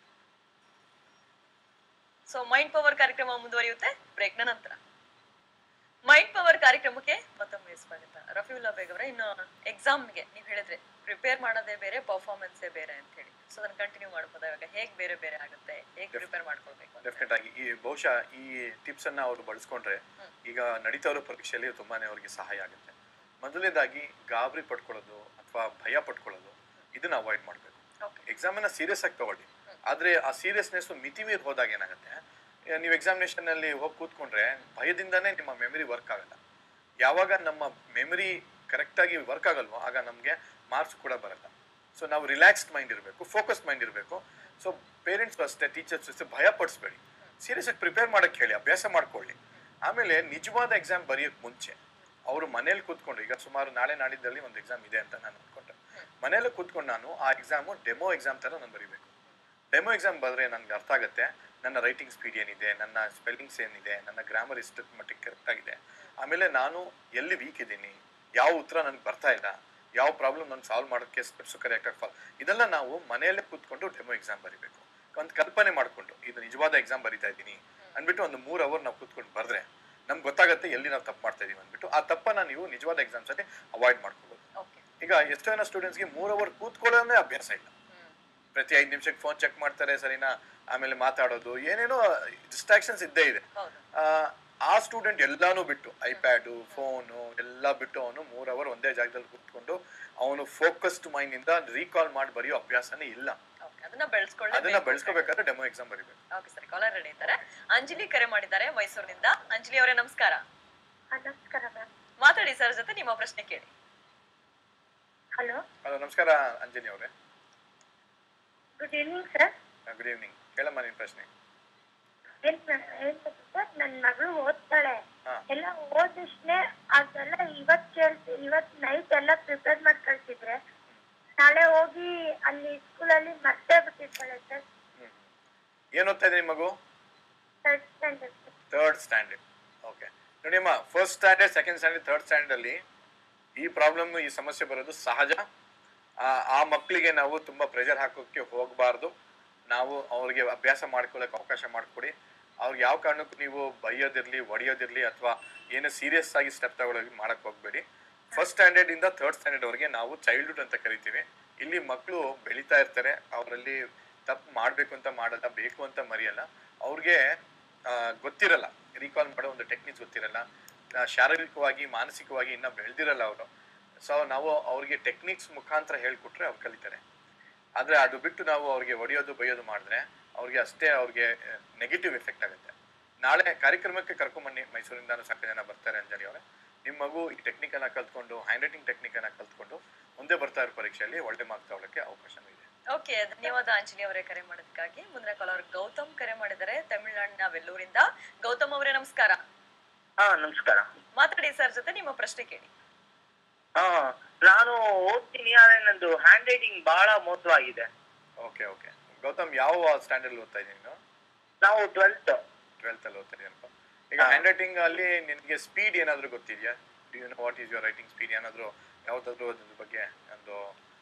ಸೊ ಮೈಂಡ್ ಪವರ್ ಕಾರ್ಯಕ್ರಮ ಮುಂದುವರಿಯುತ್ತೆ ಬ್ರೇಕ್ನ ನಂತರ ಮೈಂಡ್ ಪವರ್ ಕಾರ್ಯಕ್ರಮಕ್ಕೆ ಮತ್ತೊಮ್ಮೆ ಸ್ವಾಗತ ರಫಿಯುಲ್ಲಾ ಬೇಗ್ ಅವರೇ ಇನ್ನು ಎಕ್ಸಾಮ್ಗೆ ನೀವು ಹೇಳಿದ್ರೆ ಪ್ರಿಪೇರ್ ಮಾಡೋದೇ ಬೇರೆ ಪರ್ಫಾರ್ಮೆನ್ಸೇ ಬೇರೆ ಅಂತ ಹೇಳಿ ಸೊ ಅದನ್ನ ಕಂಟಿನ್ಯೂ ಮಾಡ್ಬೋದಾ ಇವಾಗ ಹೇಗ್ ಬೇರೆ ಬೇರೆ ಆಗುತ್ತೆ ಹೇಗ್ ಪ್ರಿಪೇರ್ ಮಾಡ್ಕೊಳ್ಬೇಕು ಅಂತ ಡೆಫಿನೆಟ್ ಆಗಿ ಈ ಬಹುಶಃ ಈ ಟಿಪ್ಸ್ ಅನ್ನ ಅವರು ಬಳಸ್ಕೊಂಡ್ರೆ ಈಗ ನಡೀತಾ ಇರೋ ಪರೀಕ್ಷೆಯಲ್ಲಿ ತುಂಬಾನೇ ಅವ್ರಿಗೆ ಸಹಾಯ ಆಗುತ್ತೆ ಮೊದಲನೇದಾಗಿ ಗಾಬರಿ ಪಡ್ಕೊಳ್ಳೋದು ಅಥವಾ ಭಯ ಪಡ್ಕೊಳ್ಳೋದು ಇದನ್ನ ಅವಾಯ್ಡ್ ಮಾಡಬೇಕು ಓಕೆ ಎಕ್ಸಾಮ್ ಅನ್ನ ಸೀರಿಯಸ್ ಆಗಿ ತಗೊಳ್ಳಿ ಆದ್ರೆ ಆ ಸೀರಿಯಸ್ನೆಸ್ ಮಿತಿ ಮೀರಿ ಹೋದಾಗ ಏನಾಗುತ್ತೆ ಈಗ ನೀವು ಎಕ್ಸಾಮಿನೇಷನ್ ಅಲ್ಲಿ ಹೋಗಿ ಕೂತ್ಕೊಂಡ್ರೆ ಭಯದಿಂದಾನೇ ನಿಮ್ಮ ಮೆಮರಿ ವರ್ಕ್ ಆಗಲ್ಲ ಯಾವಾಗ ನಮ್ಮ ಮೆಮರಿ ಕರೆಕ್ಟ್ ಆಗಿ ವರ್ಕ್ ಆಗಲ್ವೋ ಆಗ ನಮಗೆ ಮಾರ್ಕ್ಸ್ ಕೂಡ ಬರಲ್ಲ ಸೊ ನಾವು ರಿಲ್ಯಾಕ್ಸ್ಡ್ ಮೈಂಡ್ ಇರಬೇಕು ಫೋಕಸ್ ಮೈಂಡ್ ಇರಬೇಕು ಸೊ ಪೇರೆಂಟ್ಸ್ ಅಷ್ಟೇ ಟೀಚರ್ಸ್ ಅಷ್ಟೇ ಭಯ ಪಡಿಸ್ಬೇಡಿ ಸೀರಿಯಸ್ ಆಗಿ ಪ್ರಿಪೇರ್ ಮಾಡಕ್ಕೆ ಹೇಳಿ ಅಭ್ಯಾಸ ಮಾಡ್ಕೊಳ್ಳಿ ಆಮೇಲೆ ನಿಜವಾದ ಎಕ್ಸಾಮ್ ಬರೆಯೋಕೆ ಮುಂಚೆ ಅವರು ಮನೇಲಿ ಕೂತ್ಕೊಂಡು ಈಗ ಸುಮಾರು ನಾಳೆ ನಾಡಿದ್ದಲ್ಲಿ ಒಂದು ಎಕ್ಸಾಮ್ ಇದೆ ಅಂತ ನಾನು ಅನ್ಕೊಂಡೆ ಮನೇಲಿ ಕೂತ್ಕೊಂಡು ನಾನು ಆ ಎಕ್ಸಾಮು ಡೆಮೋ ಎಕ್ಸಾಮ್ ತರ ನಾನು ಬರೀಬೇಕು ಡೆಮೋ ಎಕ್ಸಾಮ್ ಬಂದ್ರೆ ನನ್ಗೆ ಅರ್ಥ ಆಗುತ್ತೆ ನನ್ನ ರೈಟಿಂಗ್ ಸ್ಪೀಡ್ ಏನಿದೆ ನನ್ನ ಸ್ಪೆಲ್ಲಿಂಗ್ಸ್ ಏನಿದೆ ನನ್ನ ಗ್ರಾಮರ್ ಎಷ್ಟು ಮಟ್ಟಿಗೆ ಕರೆಕ್ಟ್ ಆಗಿದೆ ಆಮೇಲೆ ನಾನು ಎಲ್ಲಿ ವೀಕ್ ಇದ್ದೀನಿ ಯಾವ ಉತ್ತರ ನನಗೆ ಬರ್ತಾ ಇಲ್ಲ ಯಾವ ಪ್ರಾಬ್ಲಮ್ ನಾನು ಸಾಲ್ವ್ ಮಾಡೋಕ್ಕೆ ಸ್ಟೆಪ್ಸ್ ಕರೆಕ್ಟಾಗಿ ಫಾಲ್ ಇದೆಲ್ಲ ನಾವು ಮನೆಯಲ್ಲೇ ಕೂತ್ಕೊಂಡು ಡೆಮೋ ಎಕ್ಸಾಮ್ ಬರಿಬೇಕು ಒಂದು ಕಲ್ಪನೆ ಮಾಡಿಕೊಂಡು ಇದು ನಿಜವಾದ ಎಕ್ಸಾಮ್ ಬರಿತಾ ಇದ್ದೀನಿ ಅಂದ್ಬಿಟ್ಟು ಒಂದು ಮೂರು ಅವರ್ ನಾವು ಕೂತ್ಕೊಂಡು ಬರೆದ್ರೆ ನಮ್ಗೆ ಗೊತ್ತಾಗುತ್ತೆ ಎಲ್ಲಿ ನಾವು ತಪ್ಪು ಮಾಡ್ತಾ ಇದೀವಿ ಅಂದ್ಬಿಟ್ಟು ಆ ತಪ್ಪನ್ನ ನೀವು ನಿಜವಾದ ಎಕ್ಸಾಮ್ಸ್ ಅಲ್ಲಿ ಅವಾಯ್ಡ್ ಮಾಡ್ಕೋಬಹುದು ಓಕೆ ಈಗ ಎಷ್ಟೋ ಜನ ಸ್ಟೂಡೆಂಟ್ಸ್ಗೆ ಮೂರ್ ಅವರ್ ಕೂತ್ಕೊಳ್ಳೋದೇ ಅಭ್ಯಾಸ ಇಲ್ಲ ಪ್ರತಿ ಐದು ನಿಮಿಷಕ್ಕೆ ಫೋನ್ ಚೆಕ್ ಮಾಡ್ತಾರೆ ಸರಿನಾ ಆಮೇಲೆ ಮಾತಾಡೋದು ಏನೇನೋ ಡಿಸ್ಟ್ರಾಕ್ಷನ್ಸ್ ಇದ್ದೇ ಇದೆ ಹೌದು ಆ, ಆ ಸ್ಟೂಡೆಂಟ್ ಎಲ್ಲಾನು ಬಿಟ್ಟು ಐಪ್ಯಾಡು ಫೋನು ಎಲ್ಲ ಬಿಟ್ಟು ಅವನು ಮೂರ್ ಅವರ್ ಒಂದೇ ಜಾಗದಲ್ಲಿ ಕೂತ್ಕೊಂಡು ಅವನು ಫೋಕಸ್ಡ್ ಮೈಂಡ್ ಇಂದ ರೀಕಾಲ್ ಮಾಡಿ ಬರೆಯೋ ಅಭ್ಯಾಸನೇ ಇಲ್ಲ ಓಕೆ ಅದನ್ನ ಬೆಳೆಸ್ಕೊಳ್ಳಿ ಅದನ್ನ ಬೆಳೆಸ್ಕೋಬೇಕಾದ್ರೆ ಡೆಮೋ ಎಕ್ಸಾಮ್ ಬರಿಬೇಕು ಓಕೆ ಸರಿ ಕಾಲರ್ ರೆಡಿ ಇದ್ದಾರೆ ಅಂಜಲಿ ಕರೆ ಮಾಡಿದ್ದಾರೆ ಮೈಸೂರಿನಿಂದ ಅಂಜಲಿ ಅವರೇ ನಮಸ್ಕಾರ ನಮಸ್ಕಾರ ಮ್ಯಾಮ್ ಮಾತಾಡಿ ಸರ್ ಜೊತೆ ನಿಮ್ಮ ಪ್ರಶ್ನೆ ಕೇಳಿ ಹಲೋ ಹಲೋ ನಮಸ್ಕಾರ ಅಂಜನಿ ಅವರೇ good evening sir good evening ಕೇಳಮ್ಮ ನಿನ್ ಪ್ರಶ್ನೆ ಏನ್ ಏನ್ ಸರ್ ನನ್ನ ಮಗಳು ಓದ್ತಾಳೆ ಹಾ. ಎಲ್ಲ ಓದಿಸ್ನೆ ಅದೆಲ್ಲ ಇವತ್ ಕೇಳ್ತಿ ಇವತ್ ನೈಟ್ ಎಲ್ಲ ಪ್ರಿಪೇರ್ ಮಾಡಿ ಕಳ್ಸಿದ್ರೆ ನಾಳೆ ಹೋಗಿ ಅಲ್ಲಿ ಸ್ಕೂಲಲ್ಲಿ ಮರ್ತೇ ಬಿಟ್ಟಿರ್ತಾಳೆ ಸರ್ ಹ್ಮ್ ಏನ್ ಓದ್ತಾ ಇದೆ ನಿಮ್ಮ ಮಗು third standard third standard okay ನೋಡಿ ಅಮ್ಮ first standard second standard third standard ಅಲ್ಲಿ ಈ ಪ್ರಾಬ್ಲಮ್ ಈ ಸಮಸ್ಯೆ ಬರೋದು ಸಹಜ ಆ, ಆ ಮಕ್ಕಳಿಗೆ ನಾವು ತುಂಬಾ ಪ್ರೆಷರ್ ಹಾಕೋಕೆ ಹೋಗಬಾರ್ದು ನಾವು ಅವ್ರಿಗೆ ಅಭ್ಯಾಸ ಮಾಡ್ಕೊಳ್ಳೋಕೆ ಅವಕಾಶ ಮಾಡಿಕೊಡಿ ಅವ್ರಿಗೆ ಯಾವ ಕಾರಣಕ್ಕೂ ನೀವು ಬೈಯೋದಿರ್ಲಿ ಹೊಡಿಯೋದಿರ್ಲಿ ಅಥವಾ ಏನು ಸೀರಿಯಸ್ ಆಗಿ ಸ್ಟೆಪ್ ತಗೊಳ್ಳೋಗಿ ಮಾಡಕ್ ಹೋಗ್ಬೇಡಿ ಫಸ್ಟ್ ಸ್ಟ್ಯಾಂಡರ್ಡ್ ಇಂದ ಥರ್ಡ್ ಸ್ಟ್ಯಾಂಡರ್ಡ್ ವರೆಗೆ ನಾವು ಚೈಲ್ಡ್ಹುಡ್ ಅಂತ ಕರಿತೀವಿ ಇಲ್ಲಿ ಮಕ್ಕಳು ಬೆಳೀತಾ ಇರ್ತಾರೆ ಅವರಲ್ಲಿ ತಪ್ಪು ಮಾಡಬೇಕು ಅಂತ ಮಾಡಲ್ಲ ಬೇಕು ಅಂತ ಮರೆಯಲ್ಲ ಅವ್ರಿಗೆ ಆ, ಗೊತ್ತಿರಲ್ಲ ರೀಕಾಲ್ ಮಾಡೋ ಒಂದು ಟೆಕ್ನಿಕ್ಸ್ ಗೊತ್ತಿರಲ್ಲ ಆ, ಶಾರೀರಿಕವಾಗಿ ಮಾನಸಿಕವಾಗಿ ಇನ್ನ ಬೆಳೆದಿರಲ್ಲ ಅವರು ಸೊ ನಾವು ಅವ್ರಿಗೆ ಟೆಕ್ನಿಕ್ಸ್ ಮುಖಾಂತರ ಹೇಳ್ಕೊಟ್ರೆ ಅವ್ರು ಕಲಿತಾರೆ ಆದ್ರೆ ಅದು ಬಿಟ್ಟು ನಾವು ಅವ್ರಿಗೆ ಹೊಡೆಯೋದು ಬೈಯೋದು ಮಾಡಿದ್ರೆ ಅವ್ರಿಗೆ ಅಷ್ಟೇ ಅವ್ರಿಗೆ ನೆಗೆಟಿವ್ ಎಫೆಕ್ಟ್ ಆಗುತ್ತೆ ನಾಳೆ ಕಾರ್ಯಕ್ರಮಕ್ಕೆ ಕರ್ಕೊಂಬನ್ನಿ ಮೈಸೂರಿಂದಾನು ಸಾಕಷ್ಟು ಜನ ಬರ್ತಾರೆ ಅಂಜಲಿ ಅವರೇ ನಿಮ್ಮ ಮಗು ಈ ಟೆಕ್ನಿಕನ್ನ ಕಲ್ತ್ಕೊಂಡು ಹ್ಯಾಂಡ್ ರೈಟಿಂಗ್ ಟೆಕ್ನಿಕನ್ನ ಕಲ್ತ್ಕೊಂಡು ಮುಂದೆ ಬರ್ತಾ ಇರೋ ಪರೀಕ್ಷೆಯಲ್ಲಿ ಒಳ್ಳೆ ಮಾರ್ಕ್ ತಗೊಳ್ಳಕ್ಕೆ ಅವಕಾಶ ಇದೆ ಓಕೆ ಧನ್ಯವಾದ ಆಂಜನಿ ಅವರೇ ಕರೆ ಮಾಡೋದಕ್ಕಾಗಿ ಮುಂದಿನ ಕಾಲರ್ ಗೌತಮ್ ಕರೆ ಮಾಡಿದರೆ ತಮಿಳುನಾಡಿನ ವೆಲ್ಲೂರಿಂದ ಗೌತಮ್ ಅವರೇ ನಮಸ್ಕಾರ ಹಾ ನಮಸ್ಕಾರ ಮಾತಾಡಿ ಸರ್ ಜೊತೆ ನಿಮ್ಮ ಪ್ರಶ್ನೆ ಕೇಳಿ ಹಾ ನಾನು ಓದ್ತೀನಿ ಆದ್ರೆ ನಂದು ಹ್ಯಾಂಡ್ ರೈಟಿಂಗ್ ಬಹಳ ಮೋಸವಾಗಿದೆ ಓಕೆ ಓಕೆ ಗೌತಮ್ ಯಾವ ಸ್ಟ್ಯಾಂಡರ್ಡ್ ಓದ್ತಾ ಇದ್ದೀನಿ ನೀನು ನಾವು ಟ್ವೆಲ್ತ್ ಟ್ವೆಲ್ತ್ ಅಲ್ಲಿ ಓದ್ತಾ ಇದೀನಪ್ಪ ಈಗ ಹ್ಯಾಂಡ್ ರೈಟಿಂಗ್ ಅಲ್ಲಿ ನಿನಗೆ ಸ್ಪೀಡ್ ಏನಾದರೂ ಗೊತ್ತಿದೆಯಾ do you know what is your writing speed ಏನಾದರೂ ಯಾವ್ದಾದ್ರು ಅದ್ರ ಬಗ್ಗೆ ಒಂದು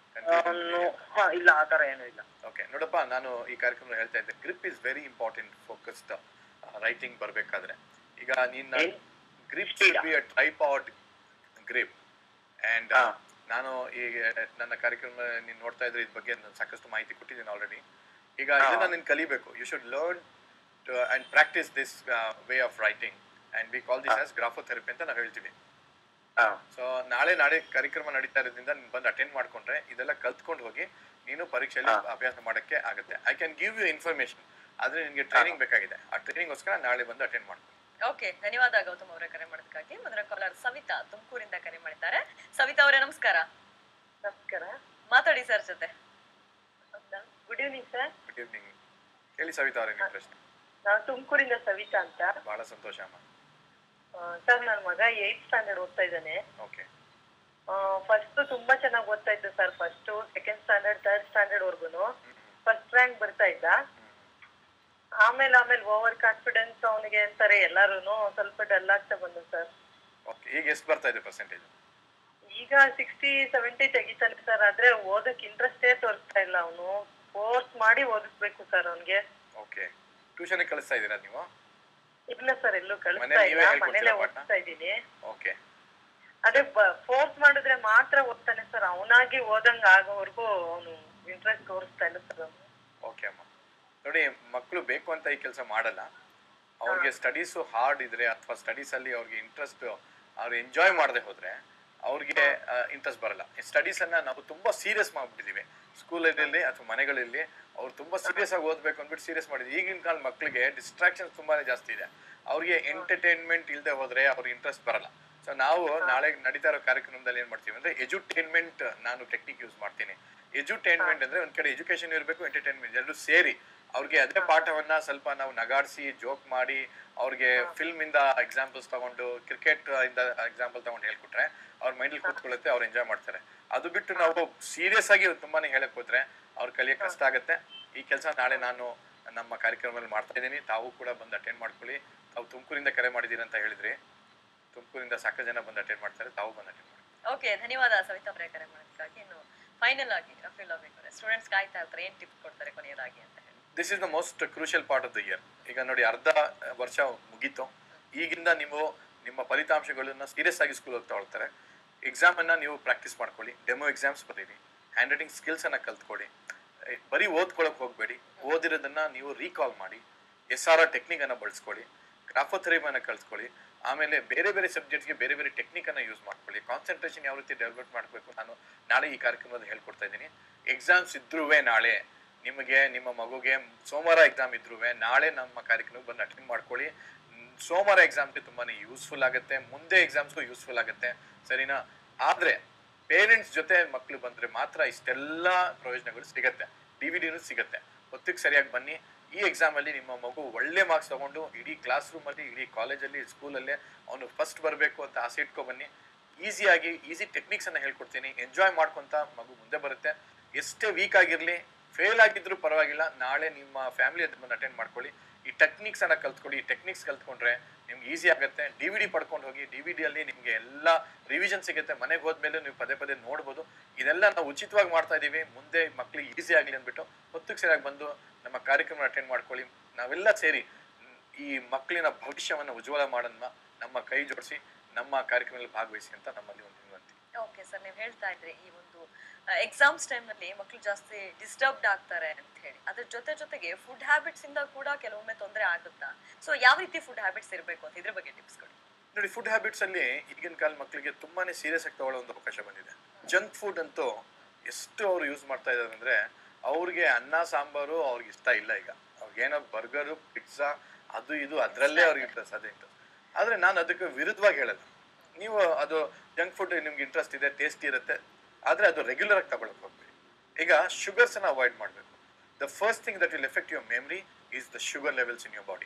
ಹಾ ಇಲ್ಲ ಆ ತರ ಏನೂ ಇಲ್ಲ ಓಕೆ ನೋಡಪ್ಪ ನಾನು ಈ ಕಾರ್ಯಕ್ರಮ ಹೇಳ್ತಾ ಇದ್ದೆ grip is very important focused writing ಬರಬೇಕಾದ್ರೆ ಈಗ ನೀನು ಏನ್? ಗ್ರಿಪ್ Speed ಆ? Be a tripod grip and ಹಾ. ನಾನು ಈಗ ನನ್ನ ಕಾರ್ಯಕ್ರಮ ನೀನು ನೋಡ್ತಾ ಇದ್ರೆ ಇದ್ರ ಬಗ್ಗೆ ನಾನು ಸಾಕಷ್ಟು ಮಾಹಿತಿ ಕೊಟ್ಟಿದ್ದೀನಿ ಆಲ್ರೆಡಿ ಈಗ ಹಾ. ಇದನ್ನ ನೀನು ಕಲಿಬೇಕು you should learn and practice this way of writing and we call this ಹಾ. ಆಸ್ ಗ್ರಾಫೋಥೆರಪಿ ಅಂತ ನಾವು ಹೇಳ್ತೀವಿ ಹಾ ಸೊ ನಾಳೆ ನಾಳೆ ಕಾರ್ಯಕ್ರಮ ನಡೀತಾ ಇರೋದ್ರಿಂದ ನೀನು ಬಂದು ಅಟೆಂಡ್ ಮಾಡ್ಕೊಂಡ್ರೆ ಇದೆಲ್ಲ ಕಲ್ತ್ಕೊಂಡು ಹೋಗಿ ನೀನು ಪರೀಕ್ಷೆಯಲ್ಲಿ ಹಾ. ಅಭ್ಯಾಸ ಮಾಡಕ್ಕೆ ಆಗುತ್ತೆ I can give you information ಆದ್ರೆ ನಿಮಗೆ ಟ್ರೈನಿಂಗ್ ಬೇಕಾಗಿದೆ ಆ ಟ್ರೈನಿಂಗ್ಗೋಸ್ಕರ ನಾಳೆ ಬಂದು ಅಟೆಂಡ್ ಮಾಡ್ಕೊಂಡು ಓಕೆ ಧನ್ಯವಾದ ಗೌತಮ್ ಅವರೇ ಕರೆ ಮಾಡೋದಕ್ಕಾಗಿ ಮುಂದಿನ ಕಾಲರ್ ಸವಿತಾ ತುಮಕೂರಿಂದ ಕರೆ ಮಾಡಿದ್ದಾರೆ ಸವಿತಾ ಅವರೇ ನಮಸ್ಕಾರ ನಮಸ್ಕಾರ ಮಾತಾಡಿ ಸರ್ ಜೊತೆ good evening sir good evening ಹೇಳಿ ಸವಿತಾ ಅವರೇ ನಿಮ್ಮ ಪ್ರಶ್ನೆ ನಾನು ತುಮಕೂರಿಂದ ಸವಿತಾ ಅಂತ ಬಹಳ ಸಂತೋಷ ಅಮ್ಮ ಸರ್ ನನ್ನ ಮಗ ಏಯ್ತ್ ಸ್ಟ್ಯಾಂಡರ್ಡ್ ಓದ್ತಾ ಇದ್ದಾನೆ ಓಕೆ ಫಸ್ಟ್ ತುಂಬಾ ಚೆನ್ನಾಗಿ ಓದ್ತಾ ಇದ್ದ sir first second standard third standard ವರ್ಗುನು ಫಸ್ಟ್ ರ್ಯಾಂಕ್ ಬರ್ತಾ ಇದ್ದ ಆಮೇಲೆ ಆಮೇಲೆ ಓವರ್ ಕಾನ್ಫಿಡೆನ್ಸ್ ಅವನಿಗೆ ಅಂತಾರೆ ಎಲ್ಲಾರು ಸ್ವಲ್ಪ ಡಲ್ ಆಗ್ತಾ ಬಂದು ಸರ್ ಓಕೆ ಈಗ ಎಷ್ಟು ಬರ್ತಾ ಇದೆ ಪರ್ಸೆಂಟೇಜ್ ಈಗ ಸಿಕ್ಸ್ಟಿ ಸೆವೆಂಟಿ ತೆಗಿತಾನೆ ಸರ್ ಆದ್ರೆ ಓದಕ್ ಇಂಟ್ರೆಸ್ಟೇ ತೋರಿಸ್ತಾ ಇಲ್ಲ ಅವನು ಫೋರ್ಸ್ ಮಾಡಿ ಓದಿಸ್ಬೇಕು ಸರ್ ಅವನ್ಗೆ ಓಕೆ ಟ್ಯೂಷನ್ಗೆ ಕಳಿಸ್ತಾ ಇದ್ದೀರಾ ನೀವು ಇಲ್ಲ ಸರ್ ಎಲ್ಲೂ ಮನೇಲಿ ಕಳಿಸ್ತಾ ನೀವೇ ಇಲ್ಲ ಹೇಳ್ಕೊಡ್ತೀರಾ ಮನೇಲೆ ಪಾಠ? ಓದಿಸ್ತಾ ಇದ್ದೀನಿ ಓಕೆ ಅದೇ ಫೋರ್ಸ್ ಮಾಡಿದ್ರೆ ಮಾತ್ರ ಓದ್ತಾನೆ ಸರ್ ಅವನಾಗಿ ಓದಂಗ ಆಗೋವರೆಗೂ ಅವನು ಇಂಟ್ರೆಸ್ಟ್ ತೋರಿಸ್ತಾ ಇಲ್ಲ ಸರ್ ಅವನು ಓಕೆ ಅಮ್ಮ ನೋಡಿ ಮಕ್ಕಳು ಬೇಕು ಅಂತ ಈ ಕೆಲಸ ಮಾಡಲ್ಲ ಅವ್ರಿಗೆ ಸ್ಟಡೀಸು ಹಾರ್ಡ್ ಇದ್ರೆ ಅಥವಾ ಸ್ಟಡೀಸ್ ಅಲ್ಲಿ ಅವ್ರಿಗೆ ಇಂಟ್ರೆಸ್ಟ್ ಅವ್ರು ಎಂಜಾಯ್ ಮಾಡದೆ ಹೋದ್ರೆ ಅವ್ರಿಗೆ ಇಂಟ್ರೆಸ್ಟ್ ಬರಲ್ಲ ಸ್ಟಡೀಸ್ ಅನ್ನ ನಾವು ತುಂಬಾ ಸೀರಿಯಸ್ ಮಾಡ್ಬಿಟ್ಟಿದೀವಿ ಸ್ಕೂಲಲ್ಲಿ ಅಥವಾ ಮನೆಗಳಲ್ಲಿ ಅವ್ರು ತುಂಬಾ ಸೀರಿಯಸ್ ಆಗಿ ಓದ್ಬೇಕು ಅಂದ್ಬಿಟ್ಟು ಸೀರಿಯಸ್ ಮಾಡಿದ್ವಿ ಈಗಿನ ಕಾಲ ಮಕ್ಕಳಿಗೆ ಡಿಸ್ಟ್ರಾಕ್ಷನ್ ತುಂಬಾನೇ ಜಾಸ್ತಿ ಇದೆ ಅವ್ರಿಗೆ ಎಂಟರ್ಟೈನ್ಮೆಂಟ್ ಇಲ್ಲದೆ ಹೋದ್ರೆ ಅವ್ರಿಗೆ ಇಂಟ್ರೆಸ್ಟ್ ಬರಲ್ಲ ಸೊ ನಾವು ನಾಳೆ ನಡೀತಾ ಇರೋ ಕಾರ್ಯಕ್ರಮದಲ್ಲಿ ಏನ್ ಮಾಡ್ತೀವಿ ಅಂದ್ರೆ ಎಜುಟೈನ್ಮೆಂಟ್ ನಾನು ಟೆಕ್ನಿಕ್ ಯೂಸ್ ಮಾಡ್ತೀನಿ ಎಜುಟೈನ್ಮೆಂಟ್ ಅಂದ್ರೆ ಒಂದ್ ಕಡೆ ಎಜುಕೇಶನ್ ಇರಬೇಕು ಎಂಟರ್ಟೈನ್ಮೆಂಟ್ ಎರಡು ಸೇರಿ ಅವ್ರಿಗೆ ಅದೇ ಪಾಠವನ್ನ ಸ್ವಲ್ಪ ನಾವು ನಗಾಡಿಸಿ ಜೋಕ್ ಮಾಡಿ ಅವ್ರಿಗೆ ಫಿಲ್ಮ್ ಇಂದ ಎಕ್ಸಾಂಪಲ್ಸ್ ತಗೊಂಡು ಕ್ರಿಕೆಟ್ ಇಂದ ಎಕ್ಸಾಂಪಲ್ ತಗೊಂಡು ಹೇಳ್ಕೊಟ್ರೆ ಅವ್ರ ಮೈಂಡ್ ಕೂತ್ಕೊಳ್ಳುತ್ತೆ ಅವ್ರು ಎಂಜಾಯ್ ಮಾಡ್ತಾರೆ ಅದು ಬಿಟ್ಟು ನಾವು ಸೀರಿಯಸ್ ಆಗಿ ತುಂಬಾನೇ ಹೇಳಕ್ ಹೋದ್ರೆ ಅವ್ರ ಕಲಿಯಕ್ ಕಷ್ಟ ಆಗುತ್ತೆ ಈ ಕೆಲಸ ನಾಳೆ ನಾನು ನಮ್ಮ ಕಾರ್ಯಕ್ರಮದಲ್ಲಿ ಮಾಡ್ತಾ ಇದ್ದೀನಿ ತಾವು ಕೂಡ ಬಂದು ಅಟೆಂಡ್ ಮಾಡ್ಕೊಳ್ಳಿ ತಾವು ತುಮಕೂರಿಂದ ಕರೆ ಮಾಡಿದ್ದೀರಿ ಅಂತ ಹೇಳಿದ್ರಿ ತುಮಕೂರಿಂದ ಸಾಕಷ್ಟು ಜನ ಬಂದು ಅಟೆಂಡ್ ಮಾಡ್ತಾರೆ ತಾವು ಬಂದು ಅಟೆಂಡ್ ಮಾಡಿ ಓಕೆ ಧನ್ಯವಾದ ಸವಿತಾ ಅವರೇ ಕರೆ ಮಾಡೋದಕ್ಕಾಗಿ ಇನ್ನು ಫೈನಲ್ ಆಗಿ ರಫೀಲ್ ಆಗ್ಬೇಕು ಸ್ಟೂಡೆಂಟ್ಸ್ ಕಾಯ್ತಾ ಇರ್ತಾರೆ ಏನ್ ಟಿಪ್ಸ್ ಕೊಡ್ತಾರೆ ಕೊನೆಯದಾಗಿ ಅಂತ ಹೇಳಿ this is the most crucial part of the year ಈಗ ನೋಡಿ ಅರ್ಧ ವರ್ಷ ಮುಗೀತು ಈಗಿಂದ ನೀವು ನಿಮ್ಮ ಫಲಿತಾಂಶಗಳನ್ನ ಸೀರಿಯಸ್ ಆಗಿ ಸ್ಕೂಲ್ ಹೋಗ್ತಾ ಹೋಗ್ತಾರೆ ಎಕ್ಸಾಮ್ ಅನ್ನ ನೀವು ಪ್ರಾಕ್ಟೀಸ್ ಮಾಡ್ಕೊಳ್ಳಿ ಡೆಮೋ ಎಕ್ಸಾಮ್ಸ್ ಬರೀರಿ ಹ್ಯಾಂಡ್ ರೈಟಿಂಗ್ ಸ್ಕಿಲ್ಸ್ ಅನ್ನ ಕಲ್ತ್ಕೊಳ್ಳಿ ಏ, ಬರೀ ಓದ್ಕೊಳಕ್ ಹೋಗ್ಬೇಡಿ ಓದಿರೋದನ್ನ ನೀವು ರೀಕಾಲ್ ಮಾಡಿ ಎಸ್ ಆರ್ ಆರ್ ಟೆಕ್ನಿಕ್ ಅನ್ನ ಬಳಸ್ಕೊಳ್ಳಿ ಗ್ರಾಫೋಥೆರಪಿಯನ್ನ ಕಲ್ತ್ಕೊಳ್ಳಿ ಆಮೇಲೆ ಬೇರೆ ಬೇರೆ ಸಬ್ಜೆಕ್ಟ್ಗೆ ಬೇರೆ ಬೇರೆ ಟೆಕ್ನಿಕ್ ಅನ್ನ ಯೂಸ್ ಮಾಡ್ಕೊಳ್ಳಿ ಕಾನ್ಸಂಟ್ರೇಷನ್ ಯಾವ ರೀತಿ ಡೆವಲಪ್ ಮಾಡಬೇಕು ನಾನು ನಾಳೆ ಈ ಕಾರ್ಯಕ್ರಮದಲ್ಲಿ ಹೇಳ್ಕೊಡ್ತಾ ಇದ್ದೀನಿ ಎಕ್ಸಾಮ್ಸ್ ಇದ್ರೂ ನಾಳೆ ನಿಮಗೆ ನಿಮ್ಮ ಮಗುಗೆ ಸೋಮವಾರ ಎಕ್ಸಾಮ್ ಇದ್ರೂ ನಾಳೆ ನಮ್ಮ ಕಾರ್ಯಕ್ರಮಕ್ಕೆ ಬಂದು ಅಟೆಂಡ್ ಮಾಡ್ಕೊಳ್ಳಿ ಮ್, ಸೋಮವಾರ ಎಕ್ಸಾಮ್ಗೆ ತುಂಬಾನೇ ಯೂಸ್ಫುಲ್ ಆಗುತ್ತೆ ಮುಂದೆ ಎಕ್ಸಾಮ್ಸ್ಗೂ ಯೂಸ್ಫುಲ್ ಆಗುತ್ತೆ ಸರಿನಾ ಆದ್ರೆ ಪೇರೆಂಟ್ಸ್ ಜೊತೆ ಮಕ್ಕಳು ಬಂದ್ರೆ ಮಾತ್ರ ಇಷ್ಟೆಲ್ಲ ಪ್ರಯೋಜನಗಳು ಸಿಗತ್ತೆ ಡಿ ವಿ ಡಿನೂ ಸಿಗತ್ತೆ ಹೊತ್ತಿಗೆ ಸರಿಯಾಗಿ ಬನ್ನಿ ಈ ಎಕ್ಸಾಮ್ ಅಲ್ಲಿ ನಿಮ್ಮ ಮಗು ಒಳ್ಳೆ ಮಾರ್ಕ್ಸ್ ತಗೊಂಡು ಇಡೀ ಕ್ಲಾಸ್ ರೂಮ್ ಅಲ್ಲಿ ಇಡೀ ಕಾಲೇಜಲ್ಲಿ ಸ್ಕೂಲಲ್ಲೇ ಅವನು ಫಸ್ಟ್ ಬರಬೇಕು ಅಂತ ಆಸೆ ಇಟ್ಕೊ ಬನ್ನಿ ಈಸಿಯಾಗಿ ಈಸಿ ಟೆಕ್ನಿಕ್ಸ್ ಅನ್ನ ಹೇಳ್ಕೊಡ್ತೀನಿ ಎಂಜಾಯ್ ಮಾಡ್ಕೊಂತ ಮಗು ಮುಂದೆ ಬರುತ್ತೆ ಎಷ್ಟೇ ವೀಕ್ ಆಗಿರ್ಲಿ ಫೇಲ್ ಆಗಿದ್ರು ಪರವಾಗಿಲ್ಲ ನಾಳೆ ನಿಮ್ಮ ಫ್ಯಾಮಿಲಿ ಹತ್ರ ಬಂದು ಅಟೆಂಡ್ ಮಾಡ್ಕೊಳ್ಳಿ ಈ ಟೆಕ್ನಿಕ್ಸ್ ಅನ್ನ ಕಲ್ತ್ಕೊಳ್ಳಿ ಈ ಟೆಕ್ನಿಕ್ಸ್ ಕಲ್ತ್ಕೊಂಡ್ರೆ ನಿಮ್ಗೆ ಈಸಿ ಆಗುತ್ತೆ ಡಿ ವಿ ಡಿ ಪಡ್ಕೊಂಡು ಹೋಗಿ ಡಿ ವಿ ಡಿ ಅಲ್ಲಿ ನಿಮ್ಗೆ ಎಲ್ಲ ರಿವಿಷನ್ ಸಿಗುತ್ತೆ ಮನೆಗೆ ಹೋದ್ಮೇಲೆ ನೀವು ಪದೇ ಪದೇ ನೋಡ್ಬೋದು ಇದೆಲ್ಲ ನಾವು ಉಚಿತವಾಗಿ ಮಾಡ್ತಾ ಇದೀವಿ ಮುಂದೆ ಮಕ್ಳಿಗೆ ಈಸಿ ಆಗಲಿ ಅಂದ್ಬಿಟ್ಟು ಹೊತ್ತಿಗೆ ಸರಿಯಾಗಿ ಬಂದು ನಮ್ಮ ಕಾರ್ಯಕ್ರಮ ಅಟೆಂಡ್ ಮಾಡ್ಕೊಳ್ಳಿ ನಾವೆಲ್ಲ ಸೇರಿ ಮ್, ಈ ಮಕ್ಕಳಿನ ಭವಿಷ್ಯವನ್ನು ಉಜ್ವಲ ಮಾಡೋಣ ನಮ್ಮ ಕೈ ಜೋಡಿಸಿ ನಮ್ಮ ಕಾರ್ಯಕ್ರಮದಲ್ಲಿ ಭಾಗವಹಿಸಿ ಅಂತ ನಮ್ಮಲ್ಲಿ ಒಂದು ವಿನಂತಿ ಓಕೆ ಸರ್ ನೀವು ಹೇಳ್ತಾ ಇದ್ರಿ ಈ ಒಂದು ಎಕ್ಸಾಮ್ಸ್ ಟೈಮ್ನಲ್ಲಿ ಮಕ್ಕಳು ಜಾಸ್ತಿ ಡಿಸ್ಟರ್ಬ್ಡ್ ಆಗ್ತಾರೆ ಅಂತ ಹೇಳಿ ಅದ್ರ ಜೊತೆ ಜೊತೆಗೆ ಫುಡ್ ಹ್ಯಾಬಿಟ್ಸ್ ಇಂದ ಕೂಡ ಕೆಲವೊಮ್ಮೆ ತೊಂದರೆ ಆಗುತ್ತಾ ಸೊ ಯಾವ ರೀತಿ ಫುಡ್ ಹ್ಯಾಬಿಟ್ಸ್ ಇರಬೇಕು ಅಂತ ಇದ್ರ ಬಗ್ಗೆ ಟಿಪ್ಸ್ ಕೊಡಿ ನೋಡಿ ಫುಡ್ ಹ್ಯಾಬಿಟ್ಸ್ ಅಲ್ಲಿ ಈಗಿನ ಕಾಲ ಮಕ್ಕಳಿಗೆ ತುಂಬಾನೇ ಸೀರಿಯಸ್ ಆಗಿ ತಗೊಳ್ಳೋ ಒಂದು ಅವಕಾಶ ಬಂದಿದೆ ಜಂಕ್ ಫುಡ್ ಅಂತೂ ಎಷ್ಟು ಅವ್ರು ಯೂಸ್ ಮಾಡ್ತಾ ಇದ್ದಾರೆ ಅಂದ್ರೆ ಅವ್ರಿಗೆ ಅನ್ನ ಸಾಂಬಾರು ಅವ್ರಿಗೆ ಇಷ್ಟ ಇಲ್ಲ ಈಗ ಅವ್ರು ಅವ್ರಿಗೇನೋ ಬರ್ಗರು ಪಿಜ್ಜಾ ಅದು ಇದು ಅದರಲ್ಲೇ ಅವ್ರಿಗೆ ಇಂಟ್ರೆಸ್ಟ್ ಅದೇ ಇಂಟ್ರೆಸ್ಟ್ ಆದ್ರೆ ನಾನು ಅದಕ್ಕೆ ವಿರುದ್ಧವಾಗಿ ಹೇಳಲ್ಲ ನೀವು ಅದು ಜಂಕ್ ಫುಡ್ ನಿಮ್ಗೆ ಇಂಟ್ರೆಸ್ಟ್ ಇದೆ ಟೇಸ್ಟಿ ಇರುತ್ತೆ ಆದ್ರೆ ಅದು ರೆಗ್ಯುಲರ್ ಆಗಿ ತಗೊಳಕ್ ಹೋಗ್ಬೇಡಿ ಈಗ ಶುಗರ್ಸ್ ಅನ್ನ ಅವಾಯ್ಡ್ ಮಾಡಬೇಕು the first thing that will effect your memory is the sugar levels in your body